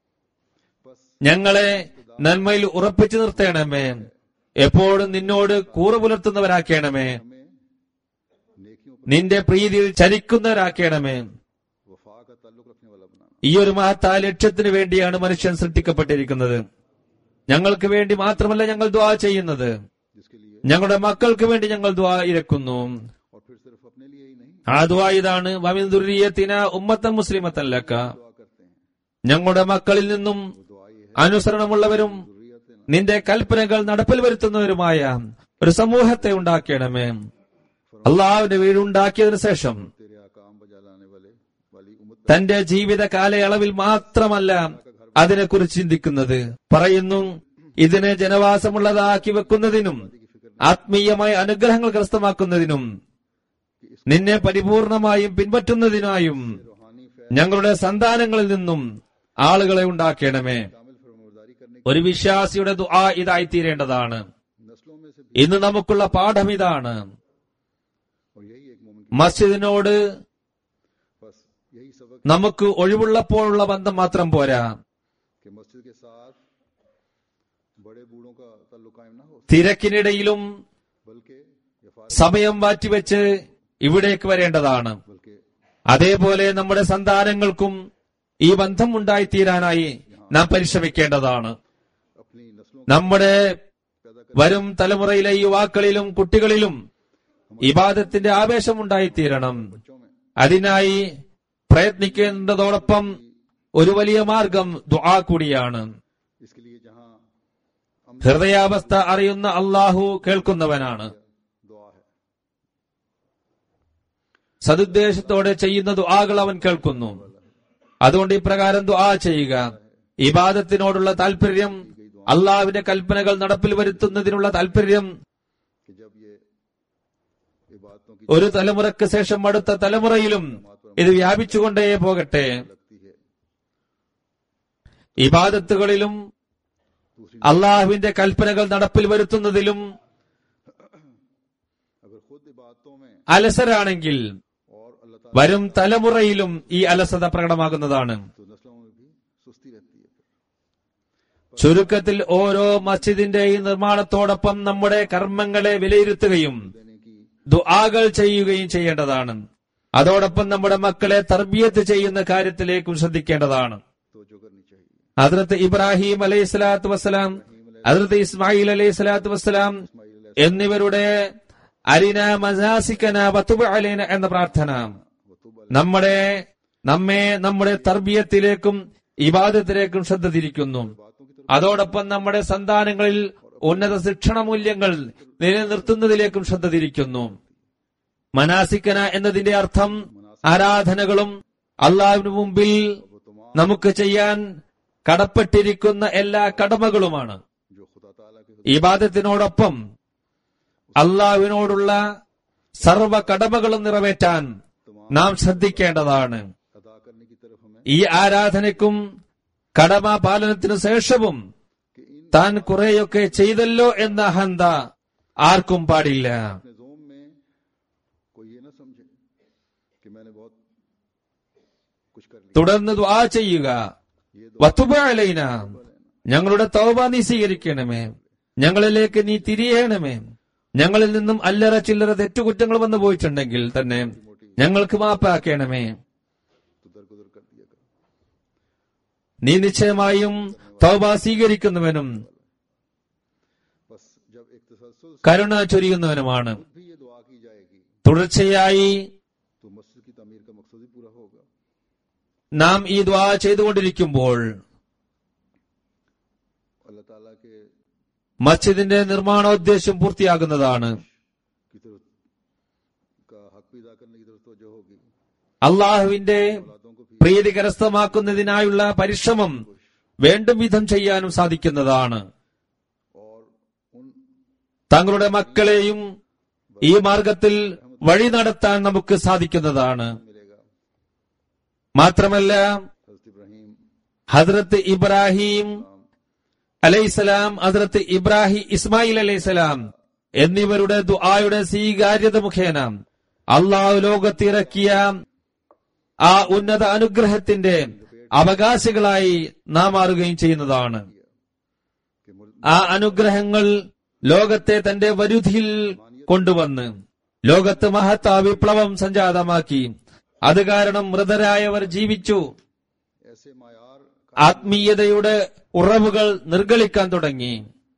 बस ഞങ്ങളെ നന്മയിൽ ഉറപ്പിച്ചു നിർത്തണമേ എപ്പോഴും നിന്നോട് കൂറു പുലർത്തുന്നവരാക്കണമേ हमें नेकियों पर നിന്റെ പ്രീതിയിൽ ചരിക്കുന്നവരാക്കണമേ वफा का ताल्लुक रखने वाला बनाना ഈ ഒരു മഹത്തായ ലക്ഷ്യത്തിന് വേണ്ടിയാണ് മനുഷ്യൻ സൃഷ്ടിക്കപ്പെട്ടിരിക്കുന്നത് ഞങ്ങൾക്ക് വേണ്ടി മാത്രമല്ല ഞങ്ങൾ ദ്വാ ചെയ്യുന്നത് जिसके लिए ഞങ്ങളുടെ മക്കൾക്ക് വേണ്ടി ഞങ്ങൾ ദ്വാ ഇരക്കുന്നു और फिर सिर्फ अपने लिए ही नहीं ആ ദ്വാ ഇതാണ് വമിൻ ദുർരിയത്തിന ഉമ്മത്തൻ മുസ്ലിമത്തല്ലക്ക दुआ करते हैं ഞങ്ങളുടെ മക്കളിൽ നിന്നും वो दुआ ये है അനുസരണമുള്ളവരും जरूरियत है ना നിന്റെ കൽപ്പനകൾ നടപ്പിൽ വരുത്തുന്നവരുമായ ഒരു സമൂഹത്തെ ഉണ്ടാക്കണമേ അള്ളാഹുവിന്റെ വീടുണ്ടാക്കിയതിനു ശേഷം तेरे आकाम बजा लाने वाले वाली उम्मत തന്റെ ജീവിത കാലയളവിൽ മാത്രമല്ല അതിനെക്കുറിച്ച് ചിന്തിക്കുന്നത് പറയുന്നു ഇതിനെ ജനവാസമുള്ളതാക്കി വെക്കുന്നതിനും ആത്മീയമായ അനുഗ്രഹങ്ങൾ കരസ്ഥമാക്കുന്നതിനും നിന്നെ പരിപൂർണമായും പിൻപറ്റുന്നതിനായും रूहानी फैज ഞങ്ങളുടെ സന്താനങ്ങളിൽ നിന്നും ആളുകളെ ഉണ്ടാക്കണമേ कामिल फरमाबरदारी करने ഒരു വിശ്വാസിയുടെ ദുആ ഇതായിത്തീരേണ്ടതാണ് की नस्लों में से ഇന്ന് നമുക്കുള്ള പാഠം ഇതാണ് और यही एक मोमिन की മസ്ജിദിനോട് बस यही सबक നമുക്ക് ഒഴിവുള്ളപ്പോഴുള്ള ബന്ധം മാത്രം പോരാ कि मस्जिद के साथ बड़े बूढ़ों का ताल्लुक कायम ना हो തിരക്കിനിടയിലും बल्कि ये फार സമയം മാറ്റിവെച്ച് ഇവിടേക്ക് വരേണ്ടതാണ് बल्कि അതേപോലെ നമ്മുടെ സന്താനങ്ങൾക്കും ഈ ബന്ധം ഉണ്ടായിത്തീരാനായി നാം പരിശ്രമിക്കേണ്ടതാണ് अपनी नस्लों നമ്മുടെ पैदा कर വരും തലമുറയിലെ യുവാക്കളിലും കുട്ടികളിലും ഇബാദത്തിന്റെ ആവേശം ഉണ്ടായിത്തീരണം बच्चों में അതിനായി പ്രയത്നിക്കേണ്ടതോടൊപ്പം ഒരു വലിയ മാർഗം ദുആ കൂടിയാണ് इसके लिए जहां हम ഹൃദയാവസ്ഥ അറിയുന്ന അള്ളാഹു കേൾക്കുന്നവനാണ് दुआ है സതുദ്ദേശത്തോടെ ചെയ്യുന്ന ദുആകൾ അവൻ കേൾക്കുന്നു അതുകൊണ്ട് ഇപ്രകാരം ദുആ ചെയ്യുക ഇബാദത്തിനോടുള്ള താല്പര്യം അള്ളാഹുവിന്റെ കൽപ്പനകൾ നടപ്പിൽ വരുത്തുന്നതിനുള്ള താല്പര്യം कि जब ये इबादतों की ഒരു തലമുറയ്ക്ക് ശേഷം അടുത്ത തലമുറയിലും ഇത് വ്യാപിച്ചുകൊണ്ടേ പോകട്ടെ लगती है ഇബാദത്തുകളിലും दूसरी അള്ളാഹുവിന്റെ കൽപ്പനകൾ നടപ്പിൽ വരുത്തുന്നതിലും अगर खुद इबादतों में അലസരാണെങ്കിൽ और अल्लाह ताला വരും തലമുറയിലും ഈ അലസത പ്രകടമാകുന്നതാണ് तो नस्लों में भी सुस्ती रहती है ചുരുക്കത്തിൽ ഓരോ മസ്ജിദിന്റെയും നിർമ്മാണത്തോടൊപ്പം നമ്മുടെ കർമ്മങ്ങളെ വിലയിരുത്തുകയും देने की ദുആകൾ ചെയ്യുകയും ചെയ്യേണ്ടതാണ് അതോടൊപ്പം നമ്മുടെ മക്കളെ തർബിയത്ത് ചെയ്യുന്ന കാര്യത്തിലേക്കും ശ്രദ്ധിക്കേണ്ടതാണ് तो जो करनी चाहिए ഹദ്രത്ത് ഇബ്രാഹിം അലൈഹി സ്വലാത്തു വസ്സലാം ഹദ്രത്ത് ഇസ്മായിൽ അലൈഹി സ്വലാത്തു വസ്സലാം എന്നിവരുടെ അരിന മസാസിക്കന വത്തുബ അലൈന എന്ന പ്രാർത്ഥന നമ്മുടെ നമ്മെ നമ്മുടെ തർബിയത്തിലേക്കും ഇബാദത്തിലേക്കും ശ്രദ്ധ തിരിക്കുന്നു അതോടൊപ്പം നമ്മുടെ സന്താനങ്ങളിൽ ഉന്നത ശിക്ഷണ മൂല്യങ്ങൾ നിലനിർത്തുന്നതിലേക്കും ശ്രദ്ധ തിരിക്കുന്നു മനാസിക്കന എന്നതിന്റെ അർത്ഥം ആരാധനകളും അള്ളാഹുവിന് മുമ്പിൽ നമുക്ക് ചെയ്യാൻ കടപ്പെട്ടിരിക്കുന്ന എല്ലാ കടമകളുമാണ് जो खुदा ताला के ഇബാദത്തിനോടൊപ്പം അള്ളാഹുവിനോടുള്ള സർവ കടമകളും നിറവേറ്റാൻ നാം ശ്രദ്ധിക്കേണ്ടതാണ് अदा करने की तरफ हमें ഈ ആരാധനയ്ക്കും കടമ പാലനത്തിനു ശേഷവും कि इन താൻ കുറെയൊക്കെ ചെയ്തല്ലോ എന്ന അഹന്ത ആർക്കും പാടില്ല अपने जोम में कोई ये ना समझे कि मैंने बहुत कुछ कर लिया തുടർന്ന് ദ്വാ ചെയ്യുക ये വത്തുബ അലൈന ഞങ്ങളുടെ തൗബ നീ സ്വീകരിക്കണമേ ഞങ്ങളിലേക്ക് നീ തിരിയണമേ ഞങ്ങളിൽ നിന്നും അല്ലറ ചില്ലറ തെറ്റുകുറ്റങ്ങൾ വന്നു പോയിട്ടുണ്ടെങ്കിൽ തന്നെ ഞങ്ങൾക്ക് മാപ്പാക്കണമേ तो दरगुजर कर दिया करो നീ നിശ്ചയമായും തൗബ സ്വീകരിക്കുന്നവനും बस जब एक तसलसल से കരുണ ചൊരിയുന്നവനുമാണ് खुद भी ये दुआ की जाएगी തുടർച്ചയായി तो मस्जिद की तमीर का मकसद ही पूरा होगा നാം ഈ ദ്വാ ചെയ്തുകൊണ്ടിരിക്കുമ്പോൾ अल्लाह ताला के മസ്ജിദിന്റെ നിർമ്മാണോദ്ദേശം പൂർത്തിയാകുന്നതാണ് की तरफ का हक भी अदा करने की तरफ तो होगी അള്ളാഹുവിന്റെ औलादों को भी പ്രീതി കരസ്ഥമാക്കുന്നതിനായുള്ള പരിശ്രമം വേണ്ടും വിധം ചെയ്യാനും സാധിക്കുന്നതാണ് और उन തങ്ങളുടെ മക്കളെയും ഈ മാർഗത്തിൽ വഴി നടത്താൻ നമുക്ക് സാധിക്കുന്നതാണ് मिलेगा മാത്രമല്ല हजरत इब्राहिम ഹദ്രത്ത് ഇബ്രാഹിം അലൈസലാം ഹദ്രത്ത് ഇബ്രാഹിം ഇസ്മായിൽ അലൈസലാം എന്നിവരുടെ ദുആയുടെ സ്വീകാര്യത മുഖേന അള്ളാഹു ലോകത്തിറക്കിയ ആ ഉന്നത അനുഗ്രഹത്തിന്റെ അവകാശികളായി നാം മാറുകയും ചെയ്യുന്നതാണ് के मुल्क ആ അനുഗ്രഹങ്ങൾ ലോകത്തെ തന്റെ വരുതിയിൽ കൊണ്ടുവന്ന് ലോകത്ത് മഹത്താ വിപ്ലവം സംജാതമാക്കി അത് കാരണം മൃതരായവർ ജീവിച്ചു ऐसे मायार ആത്മീയതയുടെ ഉറവുകൾ നിർഗളിക്കാൻ തുടങ്ങി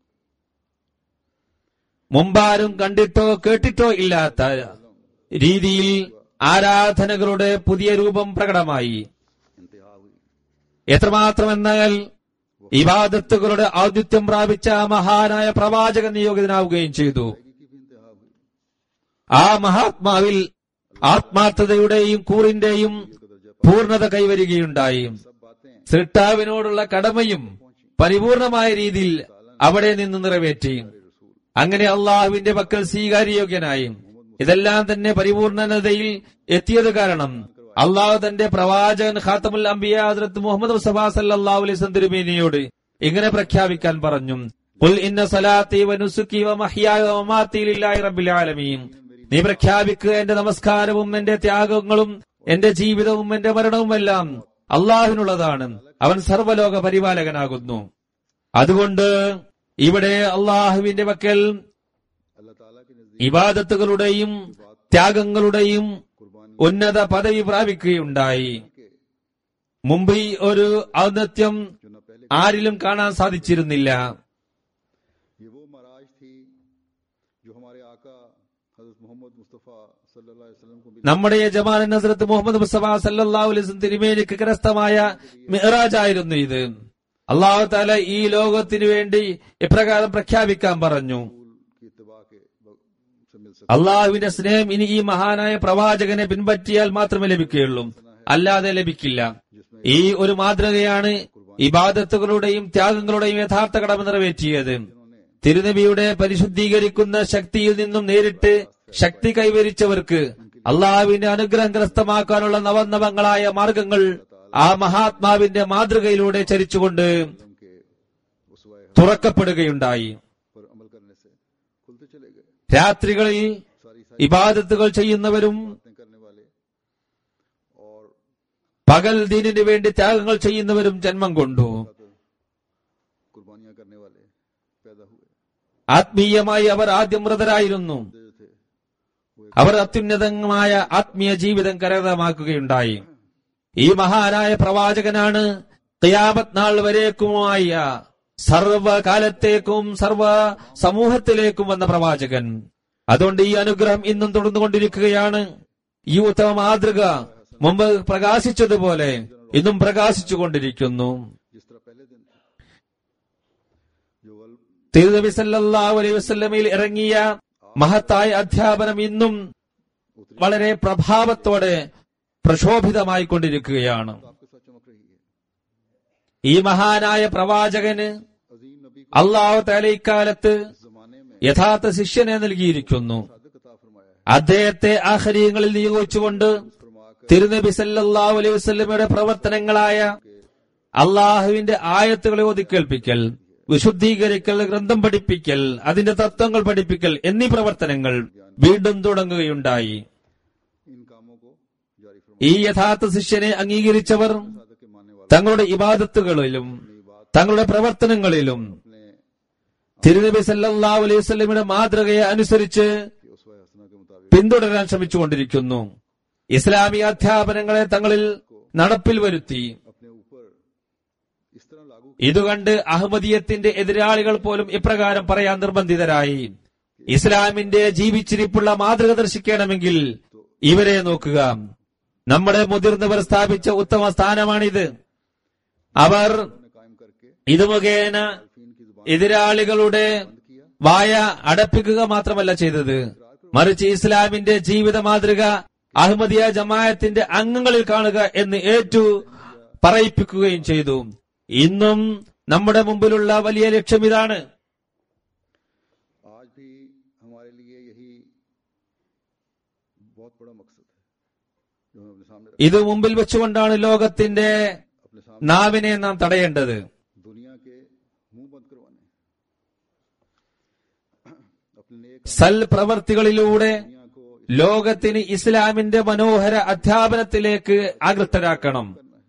മുമ്പാരും കണ്ടിട്ടോ കേട്ടിട്ടോ ഇല്ലാത്ത രീതിയിൽ ആരാധനകളുടെ പുതിയ രൂപം പ്രകടമായി इंतहा हुई എത്രമാത്രമെന്നാൽ ഇബാദത്തുകളുടെ ഔദിത്യം പ്രാപിച്ച ആ മഹാനായ പ്രവാചകൻ നിയോഗിതനാവുകയും ചെയ്തു की भी इंतहा हुई ആ മഹാത്മാവിൽ ആത്മാർത്ഥതയുടെയും കൂറിന്റെയും പൂർണ്ണത കൈവരികയുണ്ടായി सब बातें സൃഷ്ടാവിനോടുള്ള കടമയും പരിപൂർണമായ രീതിയിൽ അവിടെ നിന്ന് നിറവേറ്റി അങ്ങനെ അള്ളാഹുവിന്റെ പക്കൽ സ്വീകാര്യയോഗ്യനായി ഇതെല്ലാം തന്നെ പരിപൂർണതയിൽ എത്തിയത് കാരണം അള്ളാഹു തന്റെ പ്രവാചകൻ ഖാത്തമുൽ അംബിയ ഹസ്രത്ത് മുഹമ്മദ് മുസ്തഫ സല്ലല്ലാഹു അലൈഹി വസല്ലം തിരുമേനിയോട് ഇങ്ങനെ പ്രഖ്യാപിക്കാൻ പറഞ്ഞു "ഖുൽ ഇന്ന സലാത്തി വനുസുക്കി വമഹ്യായ വമമാത്തി ലില്ലാഹി റബ്ബിൽ ആലമീൻ നീ പ്രഖ്യാപിക്കുക എന്റെ നമസ്കാരവും എന്റെ ത്യാഗങ്ങളും എന്റെ ജീവിതവും എന്റെ മരണവുമെല്ലാം അള്ളാഹുവിനുള്ളതാണ് അവൻ സർവ്വലോക പരിപാലകനാകുന്നു അതുകൊണ്ട് ഇവിടെ അള്ളാഹുവിന്റെ പക്കൽ अल्लाह ताला के नजदीक ഇബാദത്തുകളുടെയും ത്യാഗങ്ങളുടെയും कुर्बानी ഉന്നത പദവി പ്രാപിക്കുകയുണ്ടായി के മുമ്പ് ഈ ഒരു ഔന്നത്യം जो न पहले ആരിലും കാണാൻ സാധിച്ചിരുന്നില്ല ये वो मराज थी जो हमारे आका हजरत मोहम्मद मुस्तफ़ा सल्लल्लाहु अलैहि वसल्लम को भी നമ്മുടെ യജമാനൻ നസ്രത്ത് മുഹമ്മദ് മുസ്തഫ സല്ലല്ലാഹു അലൈഹി വസല്ലം തിരുമേനിക്ക് കരസ്ഥമായ മിഹ്റാജ് ആയിരുന്നു ഇത് അള്ളാഹു താല ഈ ലോകത്തിനു വേണ്ടി ഇപ്രകാരം പ്രഖ്യാപിക്കാൻ പറഞ്ഞു रसूल की इत्तबा के ब- से मिल सकता അള്ളാഹുവിന്റെ സ്നേഹം ഇനി ഈ മഹാനായ പ്രവാചകനെ പിൻപറ്റിയാൽ മാത്രമേ ലഭിക്കുകയുള്ളൂ അല്ലാതെ ലഭിക്കില്ല ഈ ഒരു മാതൃകയാണ് ഇബാദത്തുകളുടെയും ത്യാഗങ്ങളുടെയും യഥാർത്ഥ കടമ നിറവേറ്റിയത് തിരുനബിയുടെ പരിശുദ്ധീകരിക്കുന്ന ശക്തിയിൽ നിന്നും നേരിട്ട് ശക്തി കൈവരിച്ചവർക്ക് അള്ളാഹുവിന്റെ അനുഗ്രഹം കരസ്ഥമാക്കാനുള്ള നവനവങ്ങളായ മാർഗങ്ങൾ ആ മഹാത്മാവിന്റെ മാതൃകയിലൂടെ ചരിച്ചുകൊണ്ട് है के उसवा തുറക്കപ്പെടുകയുണ്ടായി पर अमल करने से खुलते चले गए രാത്രികളിൽ सारी ഇബാദത്തുകൾ ചെയ്യുന്നവരും बातें करने वाले और പകൽ ദീനിനു വേണ്ടി ത്യാഗങ്ങൾ ചെയ്യുന്നവരും ജന്മം കൊണ്ടു कुर्बानियां करने वाले पैदा हुए ആത്മീയമായി അവർ ആദ്യം മൃതരായിരുന്നു जो थे അവർ അത്യുന്നതമായ ആത്മീയ ജീവിതം കരകതമാക്കുകയുണ്ടായി ഈ മഹാനായ പ്രവാചകനാണ് ഖിയാമത്ത് നാൾ വരേക്കുമായ സർവകാലത്തേക്കും സർവ സമൂഹത്തിലേക്കും വന്ന പ്രവാചകൻ അതുകൊണ്ട് ഈ അനുഗ്രഹം ഇന്നും തുടർന്നുകൊണ്ടിരിക്കുകയാണ് ഈ ഉത്തമ മാതൃക മുമ്പ് പ്രകാശിച്ചതുപോലെ ഇന്നും പ്രകാശിച്ചുകൊണ്ടിരിക്കുന്നു जिस तरह पहले दिन थे जो वल തിരുനബി സല്ലല്ലാഹു അലൈഹി വസല്ലമയിൽ ഇറങ്ങിയ മഹത്തായ അധ്യാപനം ഇന്നും വളരെ പ്രഭാവത്തോടെ പ്രക്ഷോഭിതമായി കൊണ്ടിരിക്കുകയാണ് आपके साथ चमक रही है ഈ മഹാനായ പ്രവാചകന് अजीम नबी को അള്ളാഹു തആല ഇക്കാലത്ത് इस जमाने में യഥാർത്ഥ ശിഷ്യനെ നൽകിയിരിക്കുന്നു सादक अता फरमाया है അദ്ദേഹത്തെ ആഹരീയങ്ങളിൽ നിയോഗിച്ചുകൊണ്ട് फरमा തിരുനബി സല്ലല്ലാഹു അലൈഹി വസല്ലമയുടെ പ്രവർത്തനങ്ങളായ അള്ളാഹുവിന്റെ ആയത്തുകളെ ഒതുക്കേൽപ്പിക്കൽ വിശുദ്ധീകരിക്കൽ ഗ്രന്ഥം പഠിപ്പിക്കൽ അതിന്റെ തത്വങ്ങൾ പഠിപ്പിക്കൽ എന്നീ പ്രവർത്തനങ്ങൾ വീണ്ടും തുടങ്ങുകയുണ്ടായി इन कामों को जारी फरमा ഈ യഥാർത്ഥ ശിഷ്യനെ അംഗീകരിച്ചവർ सादक के मानने वाले തങ്ങളുടെ ഇബാദത്തുകളിലും തങ്ങളുടെ പ്രവർത്തനങ്ങളിലും अपने തിരുനബി സല്ലല്ലാഹു അലൈഹി വസല്ലമയുടെ മാതൃകയെ അനുസരിച്ച് कि उस हसना के मुताबिक പിന്തുടരാൻ ശ്രമിച്ചുകൊണ്ടിരിക്കുന്നു ഇസ്ലാമിക അധ്യാപനങ്ങളെ തങ്ങളിൽ നടപ്പിൽ വരുത്തി अपने ऊपर इस तरह लागू ഇതുകണ്ട് അഹമ്മദീയത്തിന്റെ എതിരാളികൾ പോലും ഇപ്രകാരം പറയാൻ നിർബന്ധിതരായി ഇസ്ലാമിന്റെ ജീവിച്ചിരിപ്പുള്ള മാതൃക ദർശിക്കണമെങ്കിൽ ഇവരെ നോക്കുക നമ്മുടെ മുതിർന്നവർ സ്ഥാപിച്ച ഉത്തമ സ്ഥാനമാണിത് അവർ ने कायम करके ഇത് മുഖേന फीन की जुबान എതിരാളികളുടെ किया വായ അടപ്പിക്കുക മാത്രമല്ല ചെയ്തത് മറിച്ച് ഇസ്ലാമിന്റെ ജീവിത മാതൃക അഹമ്മദിയ ജമായത്തിന്റെ അംഗങ്ങളിൽ കാണുക എന്ന് ഏറ്റു പറയിപ്പിക്കുകയും ചെയ്തു ഇന്നും നമ്മുടെ മുമ്പിലുള്ള വലിയ ലക്ഷ്യം ഇതാണ് आज भी हमारे लिए यही बहुत बड़ा मकसद है जो हमें अपने सामने रख ഇത് മുമ്പിൽ വെച്ചുകൊണ്ടാണ് ലോകത്തിന്റെ अपने सामने നാവിനെ നാം തടയേണ്ടത് दुनिया के मुंह बंद करवाने अपने नेक സൽ പ്രവർത്തികളിലൂടെ दुनिया को ലോകത്തിന് ഇസ്ലാമിന്റെ മനോഹര അധ്യാപനത്തിലേക്ക് ആകൃഷ്ടരാക്കണം करना है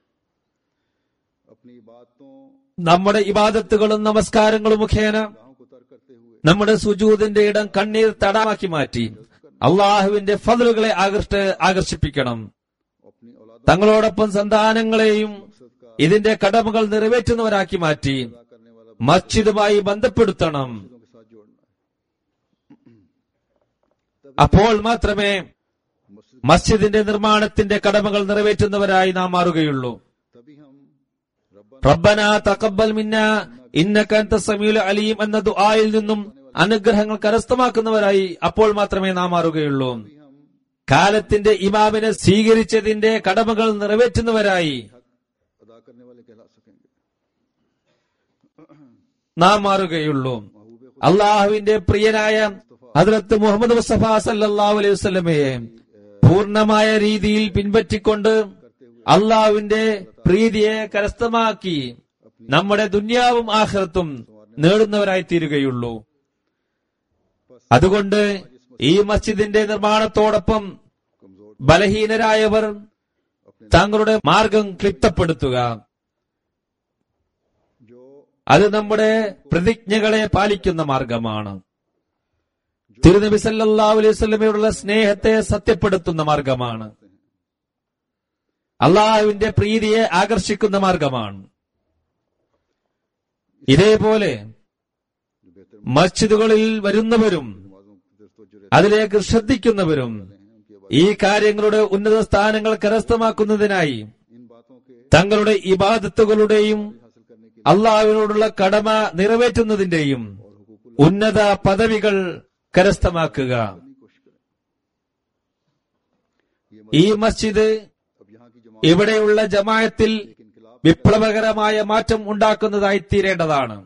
अपनी बातों നമ്മുടെ ഇബാദത്തുകളും നമസ്കാരങ്ങളും മുഖേന राहों को तर्क करते हुए നമ്മുടെ സുജൂദിന്റെ ഇടം കണ്ണീർ തടാമാക്കി മാറ്റി അള്ളാഹുവിന്റെ ഫضലുകളെ ആകർഷ്ട ആകർഷിപ്പിക്കണം अपनी औलाद തങ്ങളോടൊപ്പം സന്താനങ്ങളെയും ഇതിന്റെ കടമകൾ നിറവേറ്റുന്നവരാക്കി മാറ്റി अदा करने वाला മസ്ജിദുമായി ബന്ധപ്പെടുത്തണം चीजों के साथ जोड़ना है അപ്പോൾ മാത്രമേ मस्जिद മസ്ജിദിന്റെ നിർമ്മാണത്തിന്റെ കടമകൾ നിറവേറ്റുന്നവരായി നാം മാറുകയുള്ളൂ तभी हम रब्बा റബ്ബന തഖബ്ബൽ മിന്ന ഇന്നക അൻത സമീഉൽ അലീം എന്ന ദുആയിൽ നിന്നും അനുഗ്രഹങ്ങൾ കരസ്ഥമാക്കുന്നവരായി അപ്പോൾ മാത്രമേ നാം മാറുകയുള്ളൂ भी हम കാലത്തിന്റെ ഇമാമിനെ സ്വീകരിച്ചതിന്റെ കടമകൾ നിറവേറ്റുന്നവരായി अदा करने वाले कहला सकेंगे നാം മാറുകയുള്ളൂ അള്ളാഹുവിന്റെ പ്രിയനായ ഹദ്രത്ത് മുഹമ്മദ് മുസ്തഫ സല്ലല്ലാഹു അലൈഹി വസല്ലമയെ പൂർണ്ണമായ രീതിയിൽ പിൻപറ്റിക്കൊണ്ട് അള്ളാഹുവിന്റെ പ്രീതിയെ കരസ്ഥമാക്കി നമ്മുടെ ദുന്യാവും ആഹ്റത്തും നേടുന്നവരായി തീരുകയുള്ളൂ അതുകൊണ്ട് ഈ മസ്ജിദിന്റെ നിർമ്മാണത്തോടൊപ്പം कमजोर ബലഹീനരായവർ തങ്ങളുടെ മാർഗം ക്ലിപ്തപ്പെടുത്തുക जो അത് നമ്മുടെ പ്രതിജ്ഞകളെ പാലിക്കുന്ന മാർഗമാണ് തിരുനബി സല്ലല്ലാഹു അലൈഹി വസല്ലമയോടുള്ള സ്നേഹത്തെ സത്യപ്പെടുത്തുന്ന മാർഗമാണ് അള്ളാഹുവിന്റെ പ്രീതിയെ ആകർഷിക്കുന്ന മാർഗമാണ് ഇതേപോലെ जो बेहतर മസ്ജിദുകളിൽ വരുന്നവരും नमाजों की तरफ तवज्जो रहते അതിലേക്ക് ശ്രദ്ധിക്കുന്നവരും हैं उनकी आवाज ഈ കാര്യങ്ങളുടെ ഉന്നത സ്ഥാനങ്ങൾ കരസ്ഥമാക്കുന്നതിനായി इन बातों के തങ്ങളുടെ ഇബാദത്തുകളുടെയും हासिल करने के അള്ളാഹുവിനോടുള്ള കടമ നിറവേറ്റുന്നതിന്റെയും ഉന്നത പദവികൾ കരസ്ഥമാക്കുക लिए कोशिश करें ये ഈ മസ്ജിദ് अब यहाँ की जमात ഇവിടെയുള്ള ജമായത്തിൽ इनकलाब വിപ്ലവകരമായ മാറ്റം ഉണ്ടാക്കുന്നതായി തീരേണ്ടതാണ്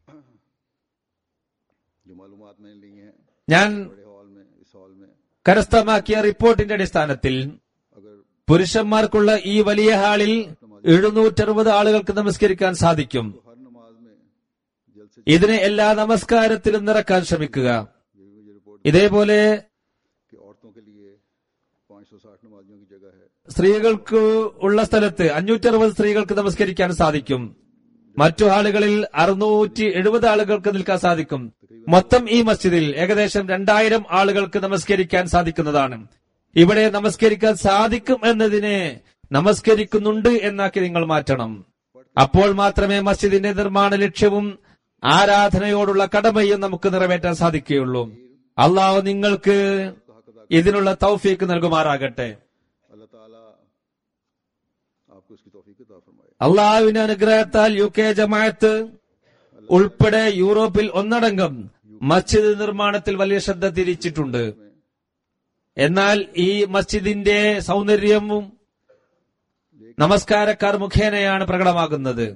जो मालूमात मैंने ली हैं ഞാൻ बड़े हॉल में इस हॉल में കരസ്ഥമാക്കിയ റിപ്പോർട്ടിന്റെ അടിസ്ഥാനത്തിൽ अगर പുരുഷന്മാർക്കുള്ള ഈ വലിയ ഹാളിൽ എഴുന്നൂറ്ററുപത് ആളുകൾക്ക് നമസ്കരിക്കാൻ സാധിക്കും तो हर नमाज में जल्द से ഇതിനെ എല്ലാ നമസ്കാരത്തിലും നിറക്കാൻ ശ്രമിക്കുക ये ये रिपोर्ट ഇതേപോലെ कि औरतों के लिए 560 नमाजियों की जगह है സ്ത്രീകൾക്ക് ഉള്ള സ്ഥലത്ത് അഞ്ഞൂറ്ററുപത് സ്ത്രീകൾക്ക് നമസ്കരിക്കാൻ സാധിക്കും മറ്റു ആളുകളിൽ അറുന്നൂറ്റി എഴുപത് ആളുകൾക്ക് നിൽക്കാൻ സാധിക്കും മൊത്തം ഈ മസ്ജിദിൽ ഏകദേശം രണ്ടായിരം ആളുകൾക്ക് നമസ്കരിക്കാൻ സാധിക്കുന്നതാണ് ഇവിടെ നമസ്കരിക്കാൻ സാധിക്കും എന്നതിനെ നമസ്കരിക്കുന്നുണ്ട് എന്നാക്കി നിങ്ങൾ മാറ്റണം അപ്പോൾ മാത്രമേ മസ്ജിദിന്റെ നിർമ്മാണ ലക്ഷ്യവും ആരാധനയോടുള്ള കടമയും നമുക്ക് നിറവേറ്റാൻ സാധിക്കുകയുള്ളൂ അള്ളാഹു നിങ്ങൾക്ക് ഇതിനുള്ള തൗഫീക്ക് നൽകുമാറാകട്ടെ अल्लाह ताला आपको इसकी तौफीक अता फरमाए അള്ളാഹുവിന്റെ അനുഗ്രഹത്താൽ യു കെ ജമാഅത്ത് ഉൾപ്പെടെ യൂറോപ്പിൽ ഒന്നടങ്കം മസ്ജിദ് നിർമ്മാണത്തിൽ വലിയ ശ്രദ്ധ തിരിച്ചിട്ടുണ്ട് എന്നാൽ ഈ മസ്ജിദിന്റെ സൗന്ദര്യവും നമസ്കാരക്കാർ മുഖേനയാണ് പ്രകടമാകുന്നത്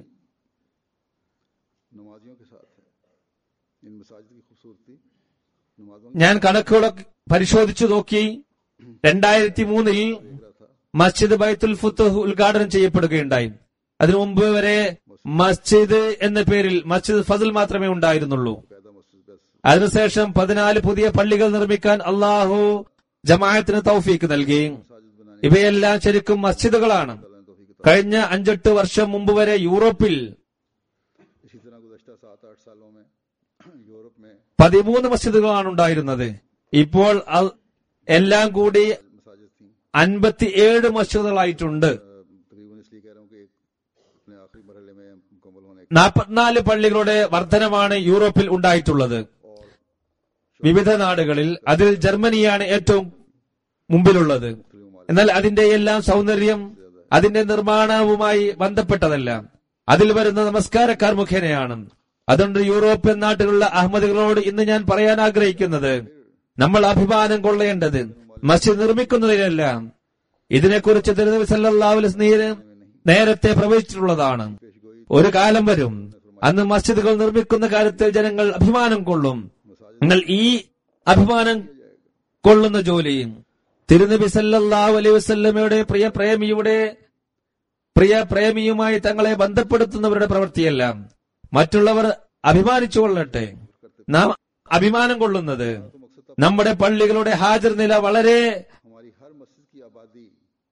नमाजियों के साथ है इन मसाजिद की खूबसूरती नमाजों ഞാൻ കണക്കുകളൊക്കെ പരിശോധിച്ചു നോക്കി രണ്ടായിരത്തി മൂന്നിൽ മസ്ജിദ് ബൈത്തുൽ ഫുത്തുഹ് ഉദ്ഘാടനം ചെയ്യപ്പെടുകയുണ്ടായി അതിനു മുമ്പ് വരെ മസ്ജിദ് എന്ന പേരിൽ മസ്ജിദ് ഫസൽ മാത്രമേ ഉണ്ടായിരുന്നുള്ളൂ पैदा मस्जिद बस അതിനുശേഷം പതിനാല് പുതിയ പള്ളികൾ നിർമ്മിക്കാൻ അള്ളാഹു ജമാഅത്തിന് തൗഫീക്ക് നൽകി मसाजिद बनाने ഇവയെല്ലാം ശരിക്കും മസ്ജിദുകളാണ് की तौफीक अता കഴിഞ്ഞ അഞ്ചെട്ട് വർഷം മുമ്പ് വരെ യൂറോപ്പിൽ इसी तरह गुजशत सात आठ सालों में यूरोप में പതിമൂന്ന് മസ്ജിദുകളാണ് ഉണ്ടായിരുന്നത് ഇപ്പോൾ അ- എല്ലാം കൂടി मसाजिद थी അൻപത്തിയേഴ് മസ്ജിദുകളായിട്ടുണ്ട് तकरीबन इसलिए कह रहा हूँ कि एक अपने आखिरी मरहले में मुकम्मल होने നാൽപ്പത്തിനാല് പള്ളികളുടെ വർധനമാണ് യൂറോപ്പിൽ ഉണ്ടായിട്ടുള്ളത് और വിവിധ നാടുകളിൽ അതിൽ ജർമ്മനിയാണ് ഏറ്റവും മുമ്പിലുള്ളത് मुख्तलिफ ममालिक എന്നാൽ അതിന്റെ എല്ലാം സൗന്ദര്യം അതിന്റെ നിർമ്മാണവുമായി ബന്ധപ്പെട്ടതല്ല അതിൽ വരുന്ന നമസ്കാരക്കാർ മുഖേനയാണ് അതുകൊണ്ട് യൂറോപ്യൻ നാട്ടിലുള്ള അഹമ്മദികളോട് ഇന്ന് ഞാൻ പറയാൻ ആഗ്രഹിക്കുന്നത് നമ്മൾ അഭിമാനം കൊള്ളേണ്ടത് മസ്ജിദ് നിർമ്മിക്കുന്നതിലല്ല ഇതിനെക്കുറിച്ച് തിരുനബി സല്ലല്ലാഹു അലൈഹി വസല്ലം നേരത്തെ പ്രവചിച്ചിട്ടുള്ളതാണ് ഒരു കാലം വരും അന്ന് മസ്ജിദുകൾ നിർമ്മിക്കുന്ന കാര്യത്തിൽ ജനങ്ങൾ അഭിമാനം കൊള്ളും എന്നാൽ ഈ അഭിമാനം കൊള്ളുന്ന ജോലി തിരുനബി സല്ലല്ലാഹു അലൈഹി വസല്ലമയുടെ പ്രിയ പ്രേമിയുടെ പ്രിയ പ്രേമിയുമായി തങ്ങളെ ബന്ധപ്പെടുത്തുന്നവരുടെ പ്രവൃത്തിയല്ല മറ്റുള്ളവർ അഭിമാനിച്ചു കൊള്ളട്ടെ നാം അഭിമാനം കൊള്ളുന്നത് നമ്മുടെ പള്ളികളുടെ ഹാജർ നില വളരെ हमारी हर मस्जिद की आबादी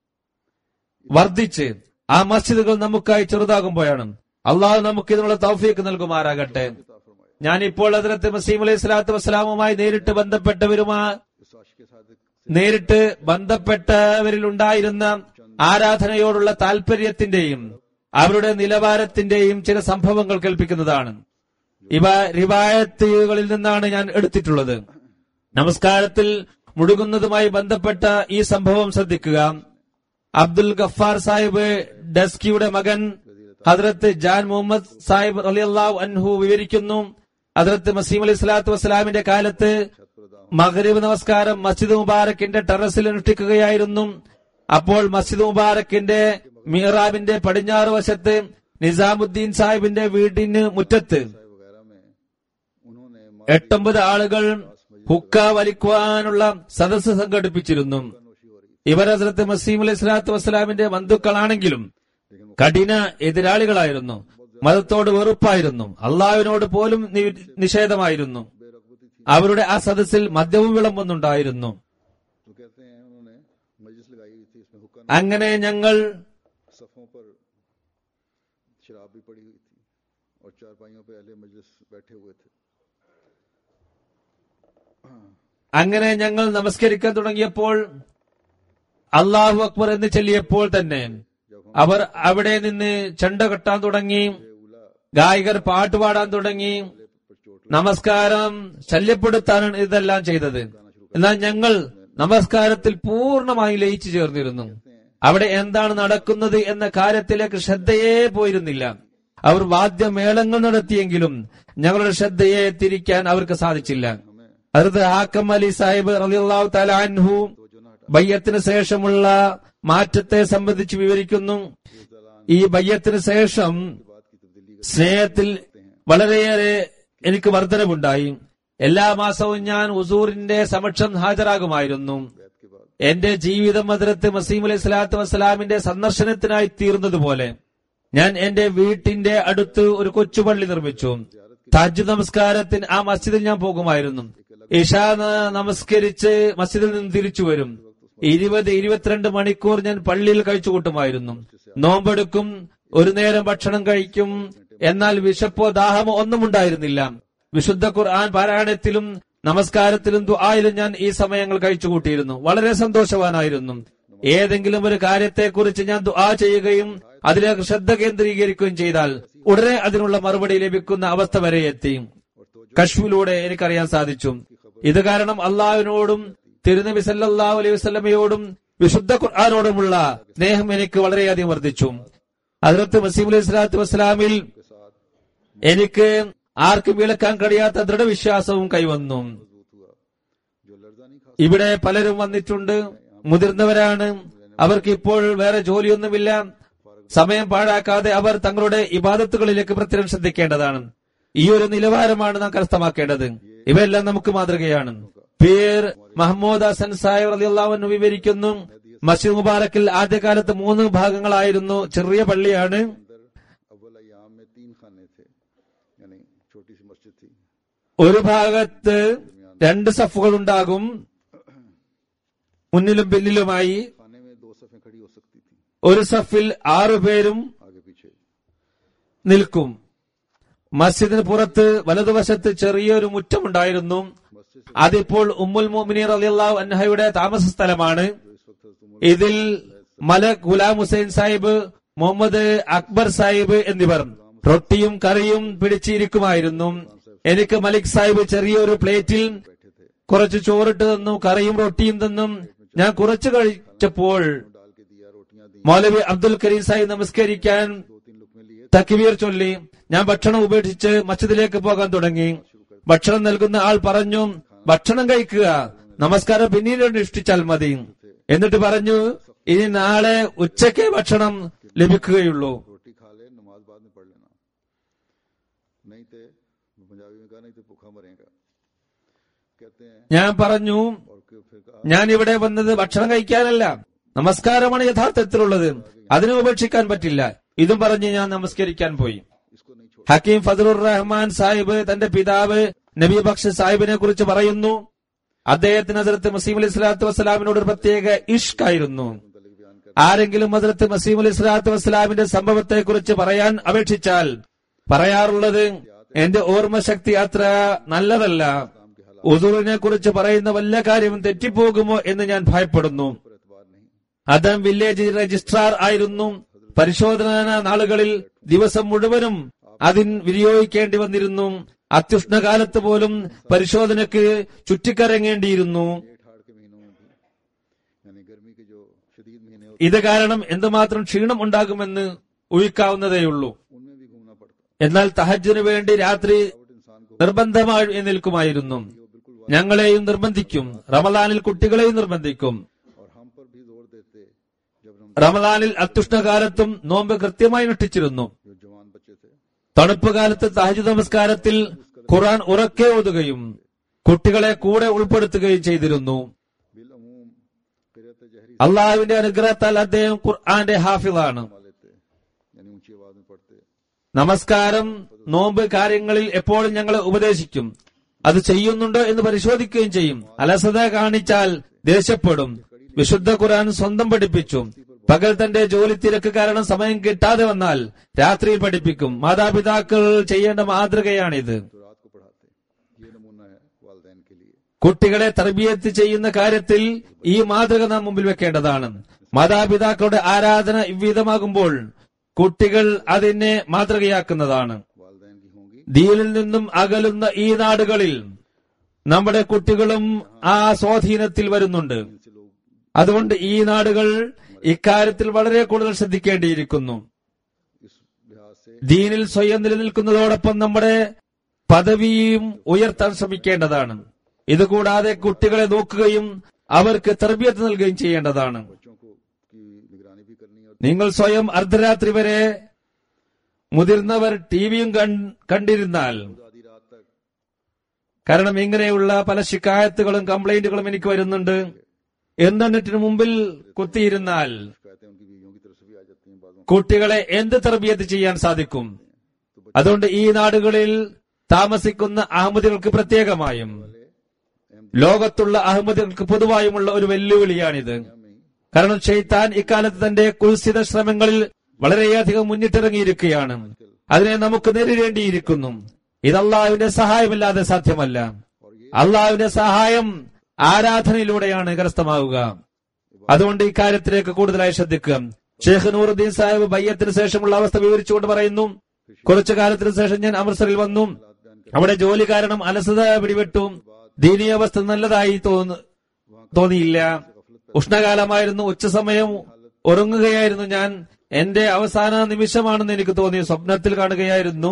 വർദ്ധിച്ച് ആ മസ്ജിദുകൾ നമുക്കായി ചെറുതാകുമ്പോഴാണ് അള്ളാഹു നമുക്ക് ഇതിനുള്ള തൗഫീക്ക് നൽകുമാറാകട്ടെ अता फरमाए ഞാനിപ്പോൾ അതിർത്ത് മസീം അലൈഹി സ്വലാത്തു വസ്സലാമുമായി നേരിട്ട് ബന്ധപ്പെട്ടവരുമാ इस आशिक सादिक നേരിട്ട് ബന്ധപ്പെട്ടവരിൽ ഉണ്ടായിരുന്ന ആരാധനയോടുള്ള താല്പര്യത്തിന്റെയും അവരുടെ നിലവാരത്തിന്റെയും ചില സംഭവങ്ങൾ കേൾപ്പിക്കുന്നതാണ് ഇവ റിവായത്തുകളിൽ നിന്നാണ് ഞാൻ എടുത്തിട്ടുള്ളത് നമസ്കാരത്തിൽ മുഴുകുന്നതുമായി ബന്ധപ്പെട്ട ഈ സംഭവം ശ്രദ്ധിക്കുക അബ്ദുൽ ഗഫാർ സാഹിബ് ഡസ്കിയുടെ മകൻ ഹദ്രത്ത് ജാൻ മുഹമ്മദ് സാഹിബ് അലിയല്ലാഹു അൻഹു വിവരിക്കുന്നു ഹദ്രത്ത് മസീം അലൈഹി സ്വലാത്തു വസ്സലാമിന്റെ കാലത്ത് छत पर अदा മകരീബ് നമസ്കാരം മസ്ജിദ് മുബാറക്കിന്റെ ടെറസിൽ അനുഷ്ഠിക്കുകയായിരുന്നു അപ്പോൾ മസ്ജിദ് മുബാറക്കിന്റെ മീറാബിന്റെ പടിഞ്ഞാറ് വശത്ത് നിസാമുദ്ദീൻ സാഹിബിന്റെ വീടിന് മുറ്റത്ത് वगैरह में उन्होंने എട്ടൊമ്പത് ആളുകൾ ഹുക്ക വലിക്കുവാനുള്ള സദസ്സ് സംഘടിപ്പിച്ചിരുന്നു नोशी हो रही ഇവർ ഹസ്രത്ത് മസീം അലൈഹി സ്വലാത്തു വസ്സലാമിന്റെ ബന്ധുക്കളാണെങ്കിലും കഠിന എതിരാളികളായിരുന്നു മതത്തോട് വെറുപ്പായിരുന്നു അള്ളാഹുവിനോട് പോലും നി- നിഷേധമായിരുന്നു बेरगबती थी അവരുടെ ആ സദസ്സിൽ മദ്യവും വിളമ്പുന്നുണ്ടായിരുന്നു तो कहते हैं उन्होंने मजलिस लगाई हुई थी इसमें हुक्का അങ്ങനെ ഞങ്ങൾ सफ़ों पर शराब भी पड़ी हुई थी और चार पाइयों पे अहले मजलिस बैठे हुए थे അങ്ങനെ ഞങ്ങൾ നമസ്കരിക്കാൻ തുടങ്ങിയപ്പോൾ അള്ളാഹു അക്ബർ എന്ന് ചൊല്ലിയപ്പോൾ തന്നെ അവർ അവിടെ നിന്ന് ചെണ്ട കെട്ടാൻ തുടങ്ങി उला ഗായകർ പാട്ടുപാടാൻ തുടങ്ങി पर चोट നമസ്കാരം ശല്യപ്പെടുത്താനാണ് ഇതെല്ലാം ചെയ്തത് എന്നാൽ ഞങ്ങൾ നമസ്കാരത്തിൽ പൂർണ്ണമായി ലയിച്ചു ചേർന്നിരുന്നു അവിടെ എന്താണ് നടക്കുന്നത് എന്ന കാര്യത്തിലേക്ക് ശ്രദ്ധയെ പോയിരുന്നില്ല അവർ വാദ്യമേളങ്ങൾ നടത്തിയെങ്കിലും ഞങ്ങളുടെ ശ്രദ്ധയെ തിരിക്കാൻ അവർക്ക് സാധിച്ചില്ല അടുത്ത് ഹാക്കം അലി സാഹിബ് റളിയല്ലാഹു തആല അൻഹു ബയ്യത്തിന് ശേഷമുള്ള മാറ്റത്തെ സംബന്ധിച്ച് വിവരിക്കുന്നു ഈ ബയ്യത്തിന് ശേഷം സ്നേഹത്തിൽ വളരെയേറെ എനിക്ക് വർധനവുണ്ടായി എല്ലാ മാസവും ഞാൻ ഉസൂറിന്റെ സമക്ഷം ഹാജരാകുമായിരുന്നു എന്റെ ജീവിതം മദരത്ത് മസീം അലൈഹി സ്വലാത്തു വസ്സലാമിന്റെ സന്ദർശനത്തിനായി തീർന്നതുപോലെ ഞാൻ എന്റെ വീട്ടിന്റെ അടുത്ത് ഒരു കൊച്ചുപള്ളി നിർമ്മിച്ചു താജ് നമസ്കാരത്തിന് ആ മസ്ജിദിൽ ഞാൻ പോകുമായിരുന്നു ഇഷാ ന- നമസ്കരിച്ച് മസ്ജിദിൽ നിന്ന് തിരിച്ചു വരും ഇരുപത് ഇരുപത്തിരണ്ട് മണിക്കൂർ ഞാൻ പള്ളിയിൽ കഴിച്ചു കൂട്ടുമായിരുന്നു നോമ്പെടുക്കും ഒരു നേരം ഭക്ഷണം കഴിക്കും എന്നാൽ വിശപ്പോ ദാഹമോ ഒന്നും ഉണ്ടായിരുന്നില്ല വിശുദ്ധ ഖുർആൻ പാരായണത്തിലും നമസ്കാരത്തിലും ദുആയിലും ഞാൻ ഈ സമയങ്ങൾ കഴിച്ചു കൂട്ടിയിരുന്നു വളരെ സന്തോഷവാനായിരുന്നു ഏതെങ്കിലും ഒരു കാര്യത്തെക്കുറിച്ച് ഞാൻ ദുആ ചെയ്യുകയും അതിലേക്ക് ശ്രദ്ധ കേന്ദ്രീകരിക്കുകയും ചെയ്താൽ ഉടനെ അതിനുള്ള മറുപടി ലഭിക്കുന്ന അവസ്ഥ വരെ എത്തി കശ്മിലൂടെ എനിക്കറിയാൻ സാധിച്ചു ഇത് കാരണം അള്ളാഹുവിനോടും തിരുനബി സല്ലല്ലാഹു അലൈഹി വസല്ലമയോടും വിശുദ്ധ ഖുർആാനോടുമുള്ള സ്നേഹം എനിക്ക് വളരെയധികം വർദ്ധിച്ചു അതിർത്ത് മസീം അലൈഹി സ്വലാത്തു വസ്സലാമിൽ എനിക്ക് ആർക്കും വിളക്കാൻ കഴിയാത്ത ദൃഢവിശ്വാസവും കൈവന്നു जो लर्जा नहीं खा ഇവിടെ പലരും വന്നിട്ടുണ്ട് മുതിർന്നവരാണ് അവർക്ക് ഇപ്പോൾ വേറെ ജോലിയൊന്നുമില്ല സമയം പാഴാക്കാതെ അവർ തങ്ങളുടെ ഇബാദത്തുകളിലേക്ക് പ്രത്യേകം ശ്രദ്ധിക്കേണ്ടതാണ് ഈ ഒരു നിലവാരമാണ് നാം കരസ്ഥമാക്കേണ്ടത് ഇവയെല്ലാം നമുക്ക് മാതൃകയാണ് പീർ മഹമ്മൂദ് ഹസൻ സാഹിബ് റളിയല്ലാഹു വിവരിക്കുന്നു മസ്ജിദ് മുബാറക്കിൽ ആദ്യകാലത്ത് മൂന്ന് ഭാഗങ്ങളായിരുന്നു ചെറിയ പള്ളിയാണ് अव्वल अयाम में तीन खाने थे यानी छोटी सी मस्जिद थी ഒരു ഭാഗത്ത് രണ്ട് സഫുകൾ ഉണ്ടാകും മുന്നിലും പിന്നിലുമായി खाने में दो सफ़ें खड़ी हो सकती थी ഒരു സഫിൽ ആറുപേരും आगे पीछे നിൽക്കും മസ്ജിദിന് പുറത്ത് വലതുവശത്ത് ചെറിയൊരു മുറ്റമുണ്ടായിരുന്നു मस्जिद से അതിപ്പോൾ ഉമ്മുൽ മോമിനീർ അലിയല്ലാഹു അൻഹയുടെ താമസ സ്ഥലമാണ് जो इस वक्त हज़रत उमर ഇതിൽ മലക് ഗുലാം ഹുസൈൻ സാഹിബ് മുഹമ്മദ് അക്ബർ സാഹിബ് എന്നിവർ റൊട്ടിയും കറിയും പിടിച്ചിരിക്കുമായിരുന്നു എനിക്ക് മലിക് സാഹിബ് ചെറിയൊരു പ്ലേറ്റിൽ बैठे थे കുറച്ച് ചോറിട്ട് തന്നു കറിയും റൊട്ടിയും തന്നും ഞാൻ കുറച്ചു കഴിച്ചപ്പോൾ डाल के दिया रोटियां दी മൗലവി അബ്ദുൽ കരീം സാഹിബ് നമസ്കരിക്കാൻ दो तीन लुकमे लिए തക്ബീർ ചൊല്ലി ഞാൻ ഭക്ഷണം ഉപേക്ഷിച്ച് മസ്ജിദിലേക്ക് പോകാൻ തുടങ്ങി ഭക്ഷണം നൽകുന്ന ആൾ പറഞ്ഞു ഭക്ഷണം കഴിക്കുക നമസ്കാരം പിന്നീട് അനുഷ്ഠിച്ചാൽ മതി എന്നിട്ട് പറഞ്ഞു ഇനി നാളെ ഉച്ചയ്ക്ക് ഭക്ഷണം ലഭിക്കുകയുള്ളൂ रोटी खा ले नमाज बाद में पढ़ लेना नहीं थे पंजाबी में कहा नहीं तो भूखा मरेगा कहते हैं ഞാൻ പറഞ്ഞു और कि फिर कहा ഞാൻ ഇവിടെ വന്നത് ഭക്ഷണം കഴിക്കാനല്ല നമസ്കാരമാണ് യഥാർത്ഥത്തിലുള്ളത് അതിനെ ഉപേക്ഷിക്കാൻ പറ്റില്ല ഇതും പറഞ്ഞ് ഞാൻ നമസ്കരിക്കാൻ പോയി इसको नहीं छोड़ ഹക്കീം ഫസലുർ റഹ്മാൻ സാഹിബ് തന്റെ പിതാവ് നബി ബക്ഷ് സാഹിബിനെ കുറിച്ച് പറയുന്നു അദ്ദേഹത്തിന് ഹസരത്ത് മസീം അലി സ്വലാത്തു വസ്സലാമിനോട് ഒരു പ്രത്യേക ഇഷ്കായിരുന്നു मुतलिक बयान कर ആരെങ്കിലും ഹസരത്ത് മസീം അലി സ്വലാത്തു വസ്സലാമിന്റെ സംഭവത്തെ കുറിച്ച് പറയാൻ അപേക്ഷിച്ചാൽ പറയാറുള്ളത് എന്റെ ഓർമ്മശക്തി അത്ര നല്ലതല്ല ഉദൂറിനെ കുറിച്ച് പറയുന്ന വല്ല കാര്യവും തെറ്റിപ്പോകുമോ എന്ന് ഞാൻ ഭയപ്പെടുന്നു पर एतबार नहीं അദ്ദേഹം വില്ലേജ് രജിസ്ട്രാർ ആയിരുന്നു പരിശോധന നാളുകളിൽ ദിവസം മുഴുവനും അതിന് വിനിയോഗിക്കേണ്ടി വന്നിരുന്നു അത്യുഷ്ണകാലത്ത് പോലും പരിശോധനയ്ക്ക് ചുറ്റിക്കറങ്ങേണ്ടിയിരുന്നു ये ठाड़ के महीनों में भी यानी गर्मी के जो शदीद महीने होते ഇത് കാരണം എന്തുമാത്രം ക്ഷീണം ഉണ്ടാകുമെന്ന് ഊഹിക്കാവുന്നതേയുള്ളൂ हैं, उनमें भी घूमना पड़ता എന്നാൽ തഹജിനു വേണ്ടി രാത്രി बट इंसान को നിർബന്ധമായി നിൽക്കുമായിരുന്നു वो बिल्कुल ഞങ്ങളെയും നിർബന്ധിക്കും റമദാനിൽ കുട്ടികളെയും നിർബന്ധിക്കും और हम पर भी जोर देते जब हम റമദാനിൽ അത്യുഷ്ണകാലത്തും നോമ്പ് കൃത്യമായി അനുഷ്ഠിച്ചിരുന്നു जो जवान बच्चे थे തണുപ്പ് കാലത്ത് തഹജ് നമസ്കാരത്തിൽ ഖുർആൻ ഉറക്കെ ഓതുകയും കുട്ടികളെ കൂടെ ഉൾപ്പെടുത്തുകയും ചെയ്തിരുന്നു बिल अमूम किरत जहरी അള്ളാഹുവിന്റെ അനുഗ്രഹത്താൽ അദ്ദേഹം ഖുർആന്റെ ഹാഫിളാണ് संभाल लेते यानी ऊंची आवाज में पढ़ते നമസ്കാരം നോമ്പ് കാര്യങ്ങളിൽ എപ്പോഴും ഞങ്ങളെ ഉപദേശിക്കും അത് ചെയ്യുന്നുണ്ടോ എന്ന് പരിശോധിക്കുകയും ചെയ്യും അലസത കാണിച്ചാൽ ദേഷ്യപ്പെടും വിശുദ്ധ ഖുർആൻ സ്വന്തം പഠിപ്പിച്ചു പകൽ തന്റെ ജോലി തിരക്ക് കാരണം സമയം കിട്ടാതെ വന്നാൽ രാത്രിയിൽ പഠിപ്പിക്കും മാതാപിതാക്കൾ ചെയ്യേണ്ട മാതൃകയാണിത് तो रात को पढ़ाते ये नमूना है वालदेन के लिए കുട്ടികളെ തർബിയത്ത് ചെയ്യുന്ന കാര്യത്തിൽ ഈ മാതൃക നാം മുമ്പിൽ വെക്കേണ്ടതാണ് മാതാപിതാക്കളുടെ ആരാധന ഇவ்விധമാകുമ്പോൾ കുട്ടികൾ അതിനെ മാതൃകയാക്കുന്നതാണ് वालदेन की होंगी ദീനിൽ നിന്നും അകലുന്ന ഈ നാടുകളിൽ നമ്മുടെ കുട്ടികളും ആ സ്വാധീനത്തിൽ വരുന്നുണ്ട് इनसे लोग അതുകൊണ്ട് ഈ നാടുകൾ ഇക്കാര്യത്തിൽ വളരെ കൂടുതൽ ശ്രദ്ധിക്കേണ്ടിയിരിക്കുന്നു इस लिहाज से ദീനിൽ സ്വയം നിലനിൽക്കുന്നതോടൊപ്പം നമ്മുടെ പദവിയും ഉയർത്താൻ ശ്രമിക്കേണ്ടതാണ് ഇതുകൂടാതെ കുട്ടികളെ നോക്കുകയും അവർക്ക് തർബിയത്ത് നൽകുകയും ചെയ്യേണ്ടതാണ് बच्चों को की निगरानी भी करनी और നിങ്ങൾ സ്വയം അർദ്ധരാത്രി വരെ മുതിർന്നവർ ടിവിയും കണ്ടിരുന്നാൽ आधी रात तक കാരണം ഇങ്ങനെയുള്ള പല ശിക്കായത്തുകളും കംപ്ലൈന്റുകളും എനിക്ക് വരുന്നുണ്ട് എന്നിട്ടിന് മുമ്പിൽ കുത്തിയിരുന്നാൽ शिकायतें उनकी बीवियों की तरफ से भी आ जाती हैं बाजों കുട്ടികളെ എന്ത് തർബിയത്ത് ചെയ്യാൻ സാധിക്കും അതുകൊണ്ട് ഈ നാടുകളിൽ താമസിക്കുന്ന അഹമ്മദികൾക്ക് പ്രത്യേകമായും ലോകത്തുള്ള അഹമ്മദികൾക്ക് പൊതുവായുമുള്ള ഒരു വെല്ലുവിളിയാണിത് കാരണം ഷെയ്ത്താൻ ഇക്കാലത്ത് തന്റെ കുൽസിത ശ്രമങ്ങളിൽ വളരെയധികം മുന്നിട്ടിറങ്ങിയിരിക്കുകയാണ് അതിനെ നമുക്ക് നേരിടേണ്ടിയിരിക്കുന്നു ഇത് അള്ളാഹുവിന്റെ സഹായമില്ലാതെ സാധ്യമല്ല അള്ളാഹുവിന്റെ സഹായം ആരാധനയിലൂടെയാണ് കരസ്ഥമാവുക അതുകൊണ്ട് ഇക്കാര്യത്തിലേക്ക് കൂടുതലായി ശ്രദ്ധിക്കുക ഷെയ്ഖ് നൂറുദ്ദീൻ സാഹിബ് ബയ്യത്തിന് ശേഷമുള്ള അവസ്ഥ വിവരിച്ചുകൊണ്ട് പറയുന്നു കുറച്ചു കാലത്തിന് ശേഷം ഞാൻ അമൃത്സറിൽ വന്നു അവിടെ ജോലി കാരണം അലസത പിടിപെട്ടു ദീനീയ അവസ്ഥ നല്ലതായി തോന്നു തോന്നിയില്ല ഉഷ്ണകാലമായിരുന്നു ഉച്ചസമയം ഉറങ്ങുകയായിരുന്നു ഞാൻ എന്റെ അവസാന നിമിഷമാണെന്ന് എനിക്ക് തോന്നി സ്വപ്നത്തിൽ കാണുകയായിരുന്നു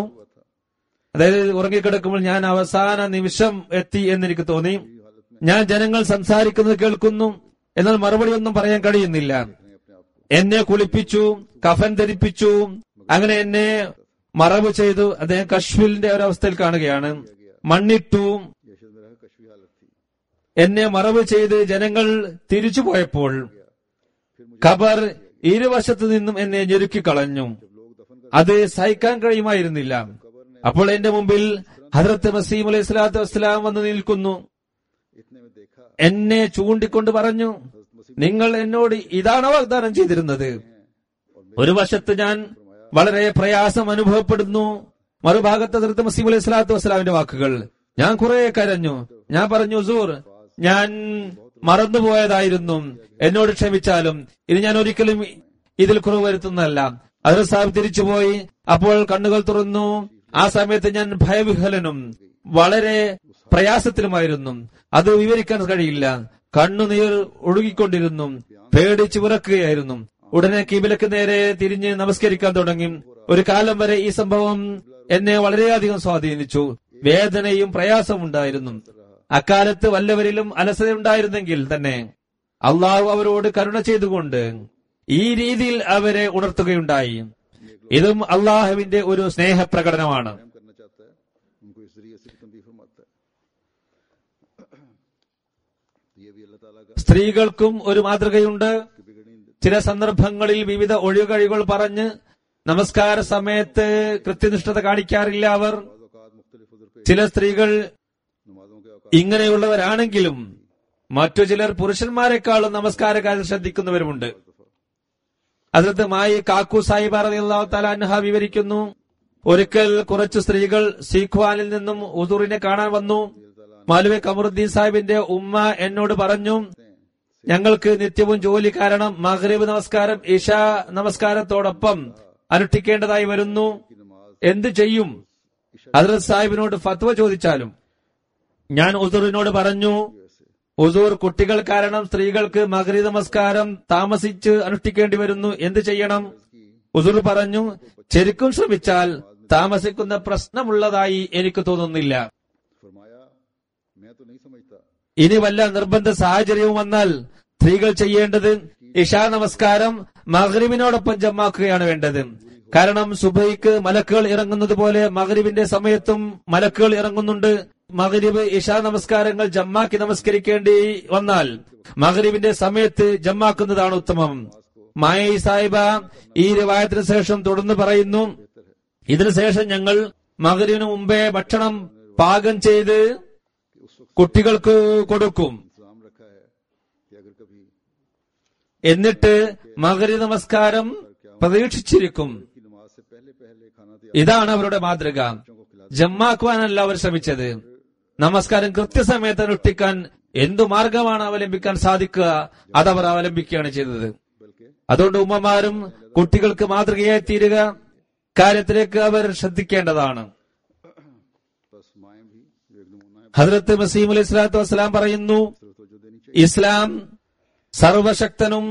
അതായത് ഉറങ്ങിക്കിടക്കുമ്പോൾ ഞാൻ അവസാന നിമിഷം എത്തി എന്നെനിക്ക് തോന്നി ഞാൻ ജനങ്ങൾ സംസാരിക്കുന്നത് കേൾക്കുന്നു എന്നാൽ മറുപടി ഒന്നും പറയാൻ കഴിയുന്നില്ല എന്നെ കുളിപ്പിച്ചു കഫൻ ധരിപ്പിച്ചു അങ്ങനെ എന്നെ മറവ് ചെയ്തു അദ്ദേഹം കശ്മീരിന്റെ ഒരവസ്ഥയിൽ കാണുകയാണ് മണ്ണിട്ടു यशद में रह कशवी हालत थी എന്നെ മറവ് ചെയ്ത് ജനങ്ങൾ തിരിച്ചു പോയപ്പോൾ ഖബർ ഇരുവശത്തു നിന്നും എന്നെ ഞെരുക്കിക്കളഞ്ഞു लोग दफन कर അത് സഹിക്കാൻ കഴിയുമായിരുന്നില്ല അപ്പോൾ എന്റെ മുമ്പിൽ ഹജറത്ത് മസീം അലൈഹി സ്വലാത്തു വസ്സലാം വന്ന് നിൽക്കുന്നു इतने में देखा എന്നെ ചൂണ്ടിക്കൊണ്ട് പറഞ്ഞു നിങ്ങൾ എന്നോട് ഇതാണ് വാഗ്ദാനം ചെയ്തിരുന്നത് ഒരു വശത്ത് ഞാൻ വളരെ പ്രയാസം അനുഭവപ്പെടുന്നു മറുഭാഗത്ത് ഹജറത്ത് മസീം അലൈഹി സ്വലാത്തു വസ്സലാമിന്റെ വാക്കുകൾ ഞാൻ കുറെ കരഞ്ഞു ഞാൻ പറഞ്ഞു സൂർ ഞാൻ മറന്നുപോയതായിരുന്നു എന്നോട് ക്ഷമിച്ചാലും ഇത് ഞാൻ ഒരിക്കലും ഇതിൽ കുറവ് വരുത്തുന്നതല്ല അതിൽ സാഹിബ് തിരിച്ചുപോയി അപ്പോൾ കണ്ണുകൾ തുറന്നു ആ സമയത്ത് ഞാൻ ഭയവിഹലനും വളരെ പ്രയാസത്തിലുമായിരുന്നു അത് വിവരിക്കാൻ കഴിയില്ല കണ്ണുനീർ ഒഴുകിക്കൊണ്ടിരുന്നു പേടിച്ച് വിറക്കുകയായിരുന്നു ഉടനെ കിബിലക്ക് നേരെ തിരിഞ്ഞ് നമസ്കരിക്കാൻ തുടങ്ങി ഒരു കാലം വരെ ഈ സംഭവം എന്നെ വളരെയധികം സ്വാധീനിച്ചു വേദനയും പ്രയാസവും ഉണ്ടായിരുന്നു അക്കാലത്ത് വല്ലവരിലും അലസതയുണ്ടായിരുന്നെങ്കിൽ തന്നെ അള്ളാഹു അവരോട് കരുണ ചെയ്തുകൊണ്ട് ഈ രീതിയിൽ അവരെ ഉണർത്തുകയുണ്ടായി ഇതും അള്ളാഹുവിന്റെ ഒരു സ്നേഹപ്രകടനമാണ് रहम करना चाहता है उनको इस जरिए से भी तंबीह फरमाता है तो ये भी अल्लाह ताला का സ്ത്രീകൾക്കും ഒരു മാതൃകയുണ്ട് कि बिगड़नी ചില സന്ദർഭങ്ങളിൽ വിവിധ ഒഴികഴികൾ പറഞ്ഞ് നമസ്കാര സമയത്ത് കൃത്യനിഷ്ഠത കാണിക്കാറില്ല അവർ औकात मुख्तलिफ उजर पे ചില സ്ത്രീകൾ नमाजों के औकात ഇങ്ങനെയുള്ളവരാണെങ്കിലും മറ്റു ചിലർ പുരുഷന്മാരെക്കാളും നമസ്കാര കാര്യം ശ്രദ്ധിക്കുന്നവരുമുണ്ട് അതിർത്ത് മായി കാക്കു സാഹിബ് അള്ളാഹു താല അൻഹ വിവരിക്കുന്നു ഒരിക്കൽ കുറച്ചു സ്ത്രീകൾ സീഖ്വാനിൽ നിന്നും ഉദൂറിനെ കാണാൻ വന്നു മാലുവെ കമറുദ്ദീൻ സാഹിബിന്റെ ഉമ്മ എന്നോട് പറഞ്ഞു ഞങ്ങൾക്ക് നിത്യവും ജോലി കാരണം മഗ്രിബ് നമസ്കാരം ഇഷ നമസ്കാരത്തോടൊപ്പം അനുഷ്ഠിക്കേണ്ടതായി വരുന്നു എന്തു ചെയ്യും ഹദ്രത് സാഹിബിനോട് ഫത്വ ചോദിച്ചാലും ഞാൻ ഉസൂറിനോട് പറഞ്ഞു ഉസൂർ കുട്ടികൾ കാരണം സ്ത്രീകൾക്ക് മകരി നമസ്കാരം താമസിച്ച് അനുഷ്ഠിക്കേണ്ടി വരുന്നു എന്ത് ചെയ്യണം ഉസൂർ പറഞ്ഞു ശരിക്കും ശ്രമിച്ചാൽ താമസിക്കുന്ന പ്രശ്നമുള്ളതായി എനിക്ക് തോന്നുന്നില്ല फरमाया मैं तो नहीं समझता ഇനി വല്ല നിർബന്ധ സാഹചര്യവും വന്നാൽ സ്ത്രീകൾ ചെയ്യേണ്ടത് ഇഷാ നമസ്കാരം മഗ്രിബിനോടൊപ്പം ജമാക്കുകയാണ് വേണ്ടത് കാരണം സുബൈക്ക് മലക്കുകൾ ഇറങ്ങുന്നത് പോലെ മഗ്രിബിന്റെ സമയത്തും മലക്കുകൾ ഇറങ്ങുന്നുണ്ട് മഗ്രിബ് ഇഷാ നമസ്കാരങ്ങൾ ജമ്മാക്കി നമസ്കരിക്കേണ്ടി വന്നാൽ മഗ്രിബിന്റെ സമയത്ത് ജമ്മാക്കുന്നതാണ് ഉത്തമം മായ സാഹിബ ഈ രവായത്തിന് ശേഷം തുടർന്ന് പറയുന്നു ഇതിനുശേഷം ഞങ്ങൾ മകരിന് മുമ്പേ ഭക്ഷണം പാകം ചെയ്ത് കുട്ടികൾക്ക് കൊടുക്കും इंतजाम रखा है कि अगर कभी എന്നിട്ട് മകരി നമസ്കാരം പ്രതീക്ഷിച്ചിരിക്കും की नमाज से पहले पहले खाना तैयार ഇതാണ് അവരുടെ മാതൃക ജമ്മാക്കുവാനല്ല അവർ ശ്രമിച്ചത് നമസ്കാരം കൃത്യസമയത്ത് അനുഷ്ഠിക്കാൻ എന്തു മാർഗമാണ് അവലംബിക്കാൻ സാധിക്കുക അതവർ അവലംബിക്കുകയാണ് ചെയ്തത് बल्कि അതുകൊണ്ട് ഉമ്മമാരും കുട്ടികൾക്ക് മാതൃകയായി തീരുക കാര്യത്തിലേക്ക് അവർ ശ്രദ്ധിക്കേണ്ടതാണ് बस माएँ भी जो एक नमूना है ഹജ്രത്ത് മസീം അലൈഹി സ്വലാത്തു വസ്സലാം പറയുന്നു सिर्फ तो जो देनी चाहिए ഇസ്ലാം സർവശക്തനും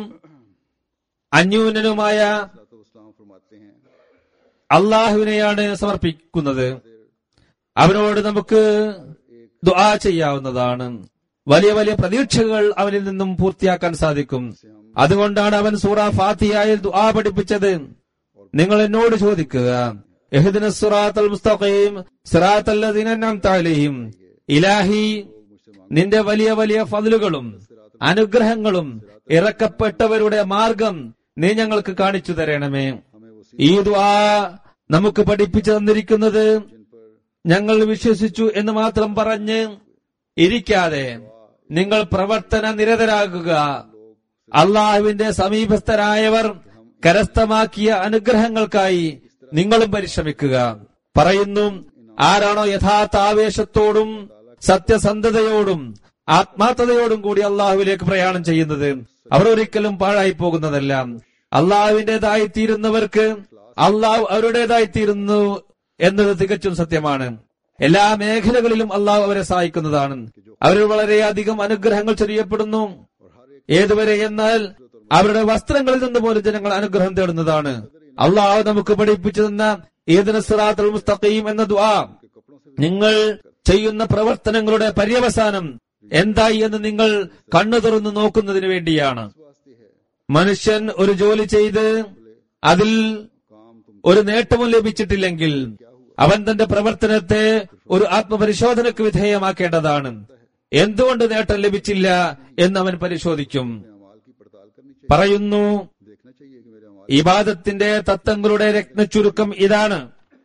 അന്യൂനനുമായ तो इस्लाम फरमाते हैं അള്ളാഹുവിനെയാണ് സമർപ്പിക്കുന്നത് അവനോട് നമുക്ക് ദുആ ചെയ്യാവുന്നതാണ് വലിയ വലിയ പ്രതീക്ഷകൾ അവനിൽ നിന്നും പൂർത്തിയാക്കാൻ സാധിക്കും അതുകൊണ്ടാണ് അവൻ സൂറ ഫാത്തിയായിൽ ദുആ പഠിപ്പിച്ചത് നിങ്ങൾ എന്നോട് ചോദിക്കുക എഹ്ദിന സിറാത്തൽ മുസ്തഖീം സിറാത്തൽ ലദീന അൻഅംത അലൈഹിം ഇലാഹി നിന്റെ വലിയ വലിയ ഫضലുകളും അനുഗ്രഹങ്ങളും ഇറക്കപ്പെട്ടവരുടെ മാർഗം നീ ഞങ്ങൾക്ക് കാണിച്ചു തരണമേ हमें वो ഈ ദുആ നമുക്ക് പഠിപ്പിച്ചു തന്നിരിക്കുന്നത് ഞങ്ങൾ വിശ്വസിച്ചു എന്ന് മാത്രം പറഞ്ഞ് ഇരിക്കാതെ നിങ്ങൾ പ്രവർത്തന നിരതരാകുക അള്ളാഹുവിന്റെ സമീപസ്ഥരായവർ കരസ്ഥമാക്കിയ അനുഗ്രഹങ്ങൾക്കായി നിങ്ങളും പരിശ്രമിക്കുക പറയുന്നു ആരാണോ യഥാർത്ഥ ആവേശത്തോടും സത്യസന്ധതയോടും ആത്മാർത്ഥതയോടും കൂടി അള്ളാഹുവിലേക്ക് പ്രയാണം ചെയ്യുന്നത് അവർ ഒരിക്കലും പാഴായി പോകുന്നതല്ല അള്ളാഹുവിന്റേതായി തീരുന്നവർക്ക് അള്ളാഹു അവരുടേതായി തീരുന്നു എന്നത് തികച്ചും സത്യമാണ് എല്ലാ മേഖലകളിലും അള്ളാഹു അവരെ സഹായിക്കുന്നതാണ് അവരിൽ വളരെയധികം അനുഗ്രഹങ്ങൾ ചൊരിയപ്പെടുന്നു ഏതുവരെ എന്നാൽ അവരുടെ വസ്ത്രങ്ങളിൽ നിന്ന് പോലും ജനങ്ങൾ അനുഗ്രഹം തേടുന്നതാണ് അള്ളാഹു നമുക്ക് പഠിപ്പിച്ചു തന്ന ഏതിന് സിറാത്തുൽ മുസ്തഖീം എന്ന ദുആ നിങ്ങൾ ചെയ്യുന്ന പ്രവർത്തനങ്ങളുടെ പര്യവസാനം എന്തായി എന്ന് നിങ്ങൾ കണ്ണു തുറന്നു നോക്കുന്നതിന് വേണ്ടിയാണ് वास्ते है മനുഷ്യൻ ഒരു ജോലി ചെയ്ത് അതിൽ काम तुम ഒരു നേട്ടവും ലഭിച്ചിട്ടില്ലെങ്കിൽ അവൻ തന്റെ പ്രവർത്തനത്തെ ഒരു ആത്മപരിശോധനയ്ക്ക് വിധേയമാക്കേണ്ടതാണ് എന്തുകൊണ്ട് നേട്ടം ലഭിച്ചില്ല എന്ന് അവൻ പരിശോധിക്കും अमाल की पड़ताल करनी चाहिए പറയുന്നു देखना चाहिए कि मेरे अमाल ഇബാദത്തിന്റെ തത്വങ്ങളുടെ രത്നച്ചുരുക്കം ഇതാണ്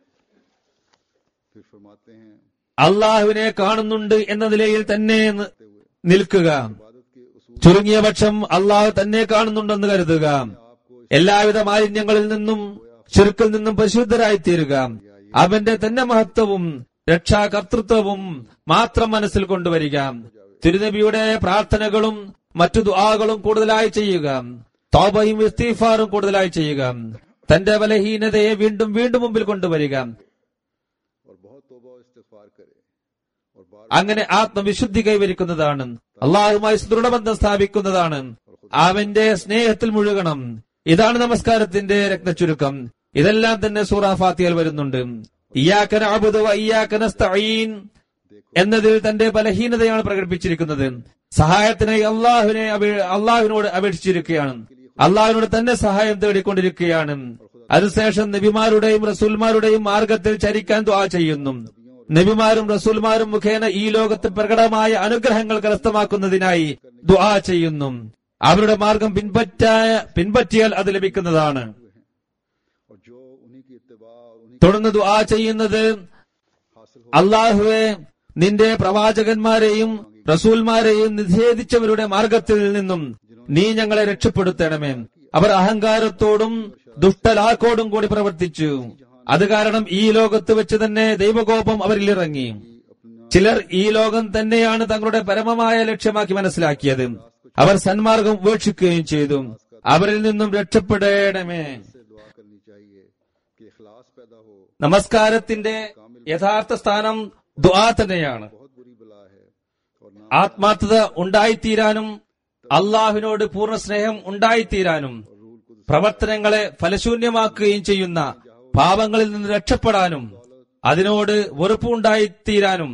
फिर फरमाते हैं അള്ളാഹുവിനെ കാണുന്നുണ്ട് എന്ന നിലയിൽ തന്നെ ന- നിൽക്കുക इबादत के उसूल ചുരുങ്ങിയ പക്ഷം അള്ളാഹു തന്നെ കാണുന്നുണ്ടെന്ന് കരുതുക എല്ലാവിധ മാലിന്യങ്ങളിൽ നിന്നും ചുരുക്കിൽ നിന്നും പരിശുദ്ധരായി തീരുക അവന്റെ തന്നെ മഹത്വവും രക്ഷാകർത്തൃത്വവും മാത്രം മനസ്സിൽ കൊണ്ടുവരിക തിരുനബിയുടെ പ്രാർത്ഥനകളും മറ്റു ദുആകളും കൂടുതലായി ചെയ്യുക തോബയും ഇസ്തീഫാറും കൂടുതലായി ചെയ്യുക തന്റെ ബലഹീനതയെ വീണ്ടും വീണ്ടും മുമ്പിൽ കൊണ്ടുവരിക और बहुत तौबा और इस्तिगफार करे और बार അങ്ങനെ ആത്മവിശുദ്ധി കൈവരിക്കുന്നതാണ് അള്ളാഹുമായി ദൃഢബന്ധം സ്ഥാപിക്കുന്നതാണ് അവന്റെ സ്നേഹത്തിൽ മുഴുകണം ഇതാണ് നമസ്കാരത്തിന്റെ രത്നച്ചുരുക്കം ഇതെല്ലാം തന്നെ സൂറ ഫാത്തിയൽ വരുന്നുണ്ട് ഇയ്യാക്കന അബുദ ഇയ്യാക്കന എന്നതിൽ തന്റെ ബലഹീനതയാണ് പ്രകടിപ്പിച്ചിരിക്കുന്നത് സഹായത്തിനായി അള്ളാഹുവിനെ അപേ- അള്ളാഹുവിനോട് അപേക്ഷിച്ചിരിക്കുകയാണ് അള്ളാഹുവിനോട് തന്നെ സഹായം തേടിക്കൊണ്ടിരിക്കുകയാണ് അതിനുശേഷം നബിമാരുടെയും റസൂൽമാരുടെയും മാർഗത്തിൽ ചരിക്കാൻ ദ്വാ ചെയ്യുന്നു നബിമാരും റസൂൽമാരും മുഖേന ഈ ലോകത്ത് പ്രകടമായ അനുഗ്രഹങ്ങൾ കരസ്ഥമാക്കുന്നതിനായി ദുആ ചെയ്യുന്നു അവരുടെ മാർഗം പിൻപറ്റാ പിൻപറ്റിയാൽ അത് ലഭിക്കുന്നതാണ് और जो उन्हीं की इत्तिबा और उन्हीं തുടർന്ന് ദുആ ചെയ്യുന്നത് हासिल हो അള്ളാഹുവെ നിന്റെ പ്രവാചകന്മാരെയും റസൂൽമാരെയും നിഷേധിച്ചവരുടെ മാർഗത്തിൽ നിന്നും നീ ഞങ്ങളെ രക്ഷപ്പെടുത്തണമേ അവർ അഹങ്കാരത്തോടും ദുഷ്ടലാക്കോടും കൂടി പ്രവർത്തിച്ചു അത് കാരണം ഈ ലോകത്ത് വെച്ച് തന്നെ ദൈവകോപം അവരിൽ ഇറങ്ങി ചിലർ ഈ ലോകം തന്നെയാണ് തങ്ങളുടെ പരമമായ ലക്ഷ്യമാക്കി മനസ്സിലാക്കിയത് അവർ സന്മാർഗം ഉപേക്ഷിക്കുകയും ചെയ്തു അവരിൽ നിന്നും രക്ഷപ്പെടണമേ से दुआ करनी चाहिए कि इखलास पैदा हो നമസ്കാരത്തിന്റെ യഥാർത്ഥ സ്ഥാനം ദുആ തന്നെയാണ് बहुत बुरी बला है और ना ആത്മാർത്ഥത ഉണ്ടായിത്തീരാനും അള്ളാഹുവിനോട് പൂർണ്ണ സ്നേഹം ഉണ്ടായിത്തീരാനും പ്രവർത്തനങ്ങളെ ഫലശൂന്യമാക്കുകയും ചെയ്യുന്ന പാപങ്ങളിൽ നിന്ന് രക്ഷപ്പെടാനും അതിനോട് വെറുപ്പുണ്ടായിത്തീരാനും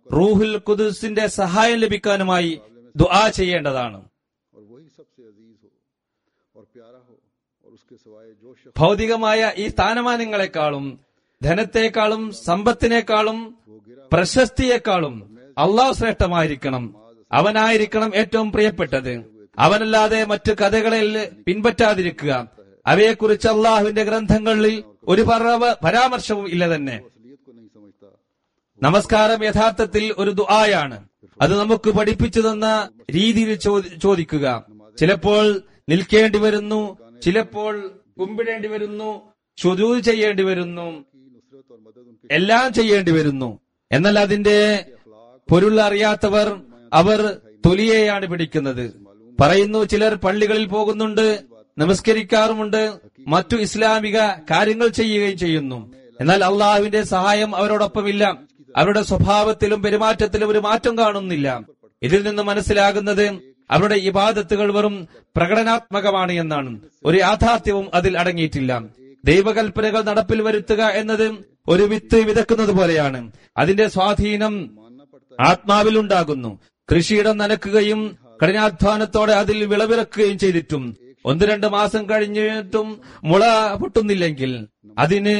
റൂഹുൽ കുദുസിന്റെ സഹായം ലഭിക്കാനുമായി ദുആ ചെയ്യേണ്ടതാണ് और वही सबसे अजीज हो और प्यारा हो और उसके सिवाय जो शख्स ഭൗതികമായ ഈ സ്ഥാനമാനങ്ങളെക്കാളും ധനത്തെക്കാളും സമ്പത്തിനേക്കാളും പ്രശസ്തിയെക്കാളും അള്ളാഹു ശ്രേഷ്ഠമായിരിക്കണം അവനായിരിക്കണം ഏറ്റവും പ്രിയപ്പെട്ടത് അവനല്ലാതെ മറ്റു കഥകളിൽ പിൻപറ്റാതിരിക്കുക അവയെക്കുറിച്ച് അള്ളാഹുവിന്റെ ഗ്രന്ഥങ്ങളിൽ ഒരു പറവ- പരാമർശവും ഇല്ല തന്നെ असलियत को नहीं समझता നമസ്കാരം യഥാർത്ഥത്തിൽ ഒരു ദുആയാണ് അത് നമുക്ക് പഠിപ്പിച്ചു തന്ന രീതിയിൽ ചോദി- ചോദിക്കുക ചിലപ്പോൾ നിൽക്കേണ്ടി വരുന്നു ചിലപ്പോൾ കുമ്പിടേണ്ടി വരുന്നു ശുചൂത് ചെയ്യേണ്ടി വരുന്നു की नुसरत और मदद उनके എല്ലാം ചെയ്യേണ്ടി വരുന്നു എന്നാൽ അതിന്റെ പൊരുൾ അറിയാത്തവർ അവർ തൊലിയെയാണ് പിടിക്കുന്നത് പറയുന്നു ചിലർ പള്ളികളിൽ പോകുന്നുണ്ട് നമസ്കരിക്കാറുമുണ്ട് മറ്റു ഇസ്ലാമിക കാര്യങ്ങൾ ചെയ്യുകയും ചെയ്യുന്നു എന്നാൽ അള്ളാഹുവിന്റെ സഹായം അവരോടൊപ്പമില്ല അവരുടെ സ്വഭാവത്തിലും പെരുമാറ്റത്തിലും ഒരു മാറ്റം കാണുന്നില്ല ഇതിൽ നിന്ന് മനസ്സിലാകുന്നത് അവരുടെ ഇബാദത്തുകൾ വെറും പ്രകടനാത്മകമാണ് എന്നാണ് ഒരു യാഥാർത്ഥ്യവും അതിൽ അടങ്ങിയിട്ടില്ല ദൈവകൽപ്പനകൾ നടപ്പിൽ വരുത്തുക എന്നത് ഒരു വിത്ത് വിതക്കുന്നത് പോലെയാണ് അതിന്റെ സ്വാധീനം ആത്മാവിൽ ഉണ്ടാകുന്നു കൃഷിയിടം നനക്കുകയും കഠിനാധ്വാനത്തോടെ അതിൽ വിളവിറക്കുകയും ചെയ്തിട്ടും ഒന്ന് രണ്ട് മാസം കഴിഞ്ഞിട്ടും മുള പൊട്ടുന്നില്ലെങ്കിൽ അതിന്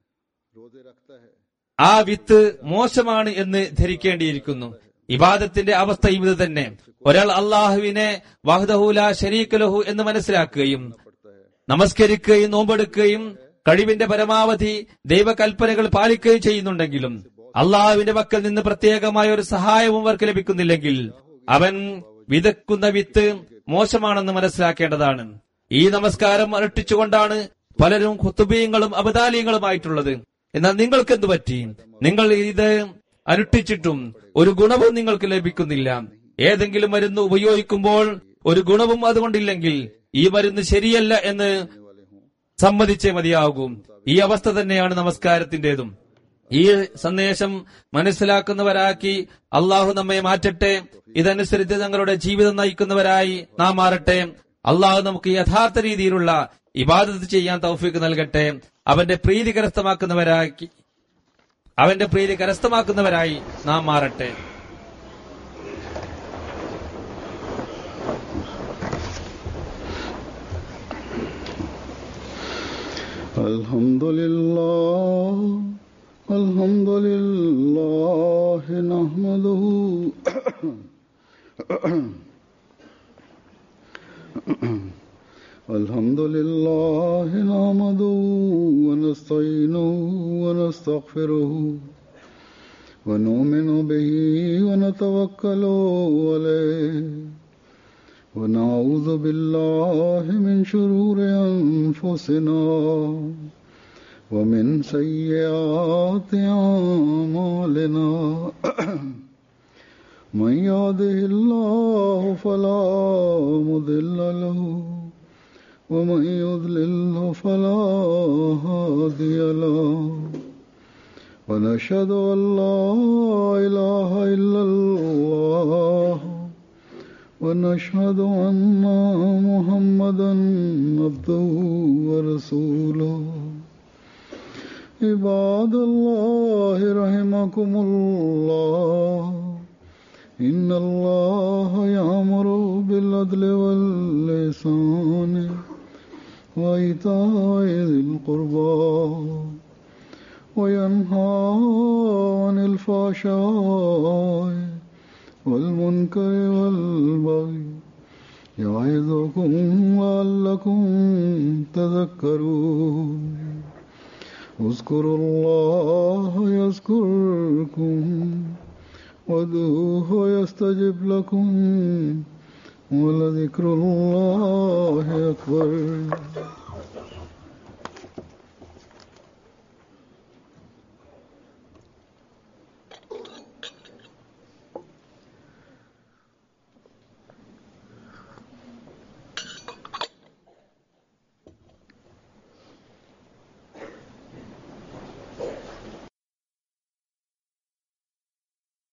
रोजे रखता है ആ വിത്ത് മോശമാണ് എന്ന് ധരിക്കേണ്ടിയിരിക്കുന്നു ഇബാദത്തിന്റെ അവസ്ഥയും ഇത് തന്നെ ഒരാൾ അള്ളാഹുവിനെ വഹദഹുല ഷരീഖലഹു എന്ന് മനസ്സിലാക്കുകയും നമസ്കരിക്കുകയും നോമ്പെടുക്കുകയും കഴിവിന്റെ പരമാവധി ദൈവകൽപ്പനകൾ പാലിക്കുകയും ചെയ്യുന്നുണ്ടെങ്കിലും അള്ളാഹുവിന്റെ പക്കൽ നിന്ന് പ്രത്യേകമായ ഒരു സഹായവും അവർക്ക് ലഭിക്കുന്നില്ലെങ്കിൽ അവൻ വിതക്കുന്ന വിത്ത് മോശമാണെന്ന് മനസ്സിലാക്കേണ്ടതാണ് ഈ നമസ്കാരം അരട്ടിച്ചുകൊണ്ടാണ് പലരും ഖുത്തുബീങ്ങളും അബദാലിയങ്ങളുമായിട്ടുള്ളത് എന്നാൽ നിങ്ങൾക്ക് എന്തു പറ്റി നിങ്ങൾ ഇത് അനുഷ്ഠിച്ചിട്ടും ഒരു ഗുണവും നിങ്ങൾക്ക് ലഭിക്കുന്നില്ല ഏതെങ്കിലും മരുന്ന് ഉപയോഗിക്കുമ്പോൾ ഒരു ഗുണവും അതുകൊണ്ടില്ലെങ്കിൽ ഈ മരുന്ന് ശരിയല്ല എന്ന് സമ്മതിച്ചേ മതിയാകും ഈ അവസ്ഥ തന്നെയാണ് നമസ്കാരത്തിന്റേതും ഈ സന്ദേശം മനസ്സിലാക്കുന്നവരാക്കി അള്ളാഹു നമ്മെ മാറ്റട്ടെ ഇതനുസരിച്ച് ഞങ്ങളുടെ ജീവിതം നയിക്കുന്നവരായി നാം മാറട്ടെ അള്ളാഹു നമുക്ക് യഥാർത്ഥ രീതിയിലുള്ള ഇബാദത്ത് ചെയ്യാൻ തൗഫീക്ക് നൽകട്ടെ അവന്റെ പ്രീതി കരസ്ഥമാക്കുന്നവരാക്കി അവന്റെ പ്രീതി കരസ്ഥമാക്കുന്നവരായി നാം മാറട്ടെ الحمد لله الحمد لله نحمده الحمد لله نحمده ونستعينه ونستغفره ونؤمن به ونتوكل عليه ونعوذ بالله من شرور أنفسنا ومن سيئات أعمالنا من يهده الله فلا مضل له ومن يضلله فلا هادي له ونشهد أن لا إله إلا الله ونشهد أن محمدا عبده ورسوله عباد الله رحمكم الله إن الله يأمر بالعدل واللسان وإيتاء ذي القربى وينهى عن الفحشاء والمنكر والبغي يعظكم لعلكم تذكرون اذكروا الله يذكركم وادعوه يستجب لكم ولذكر الله أكبر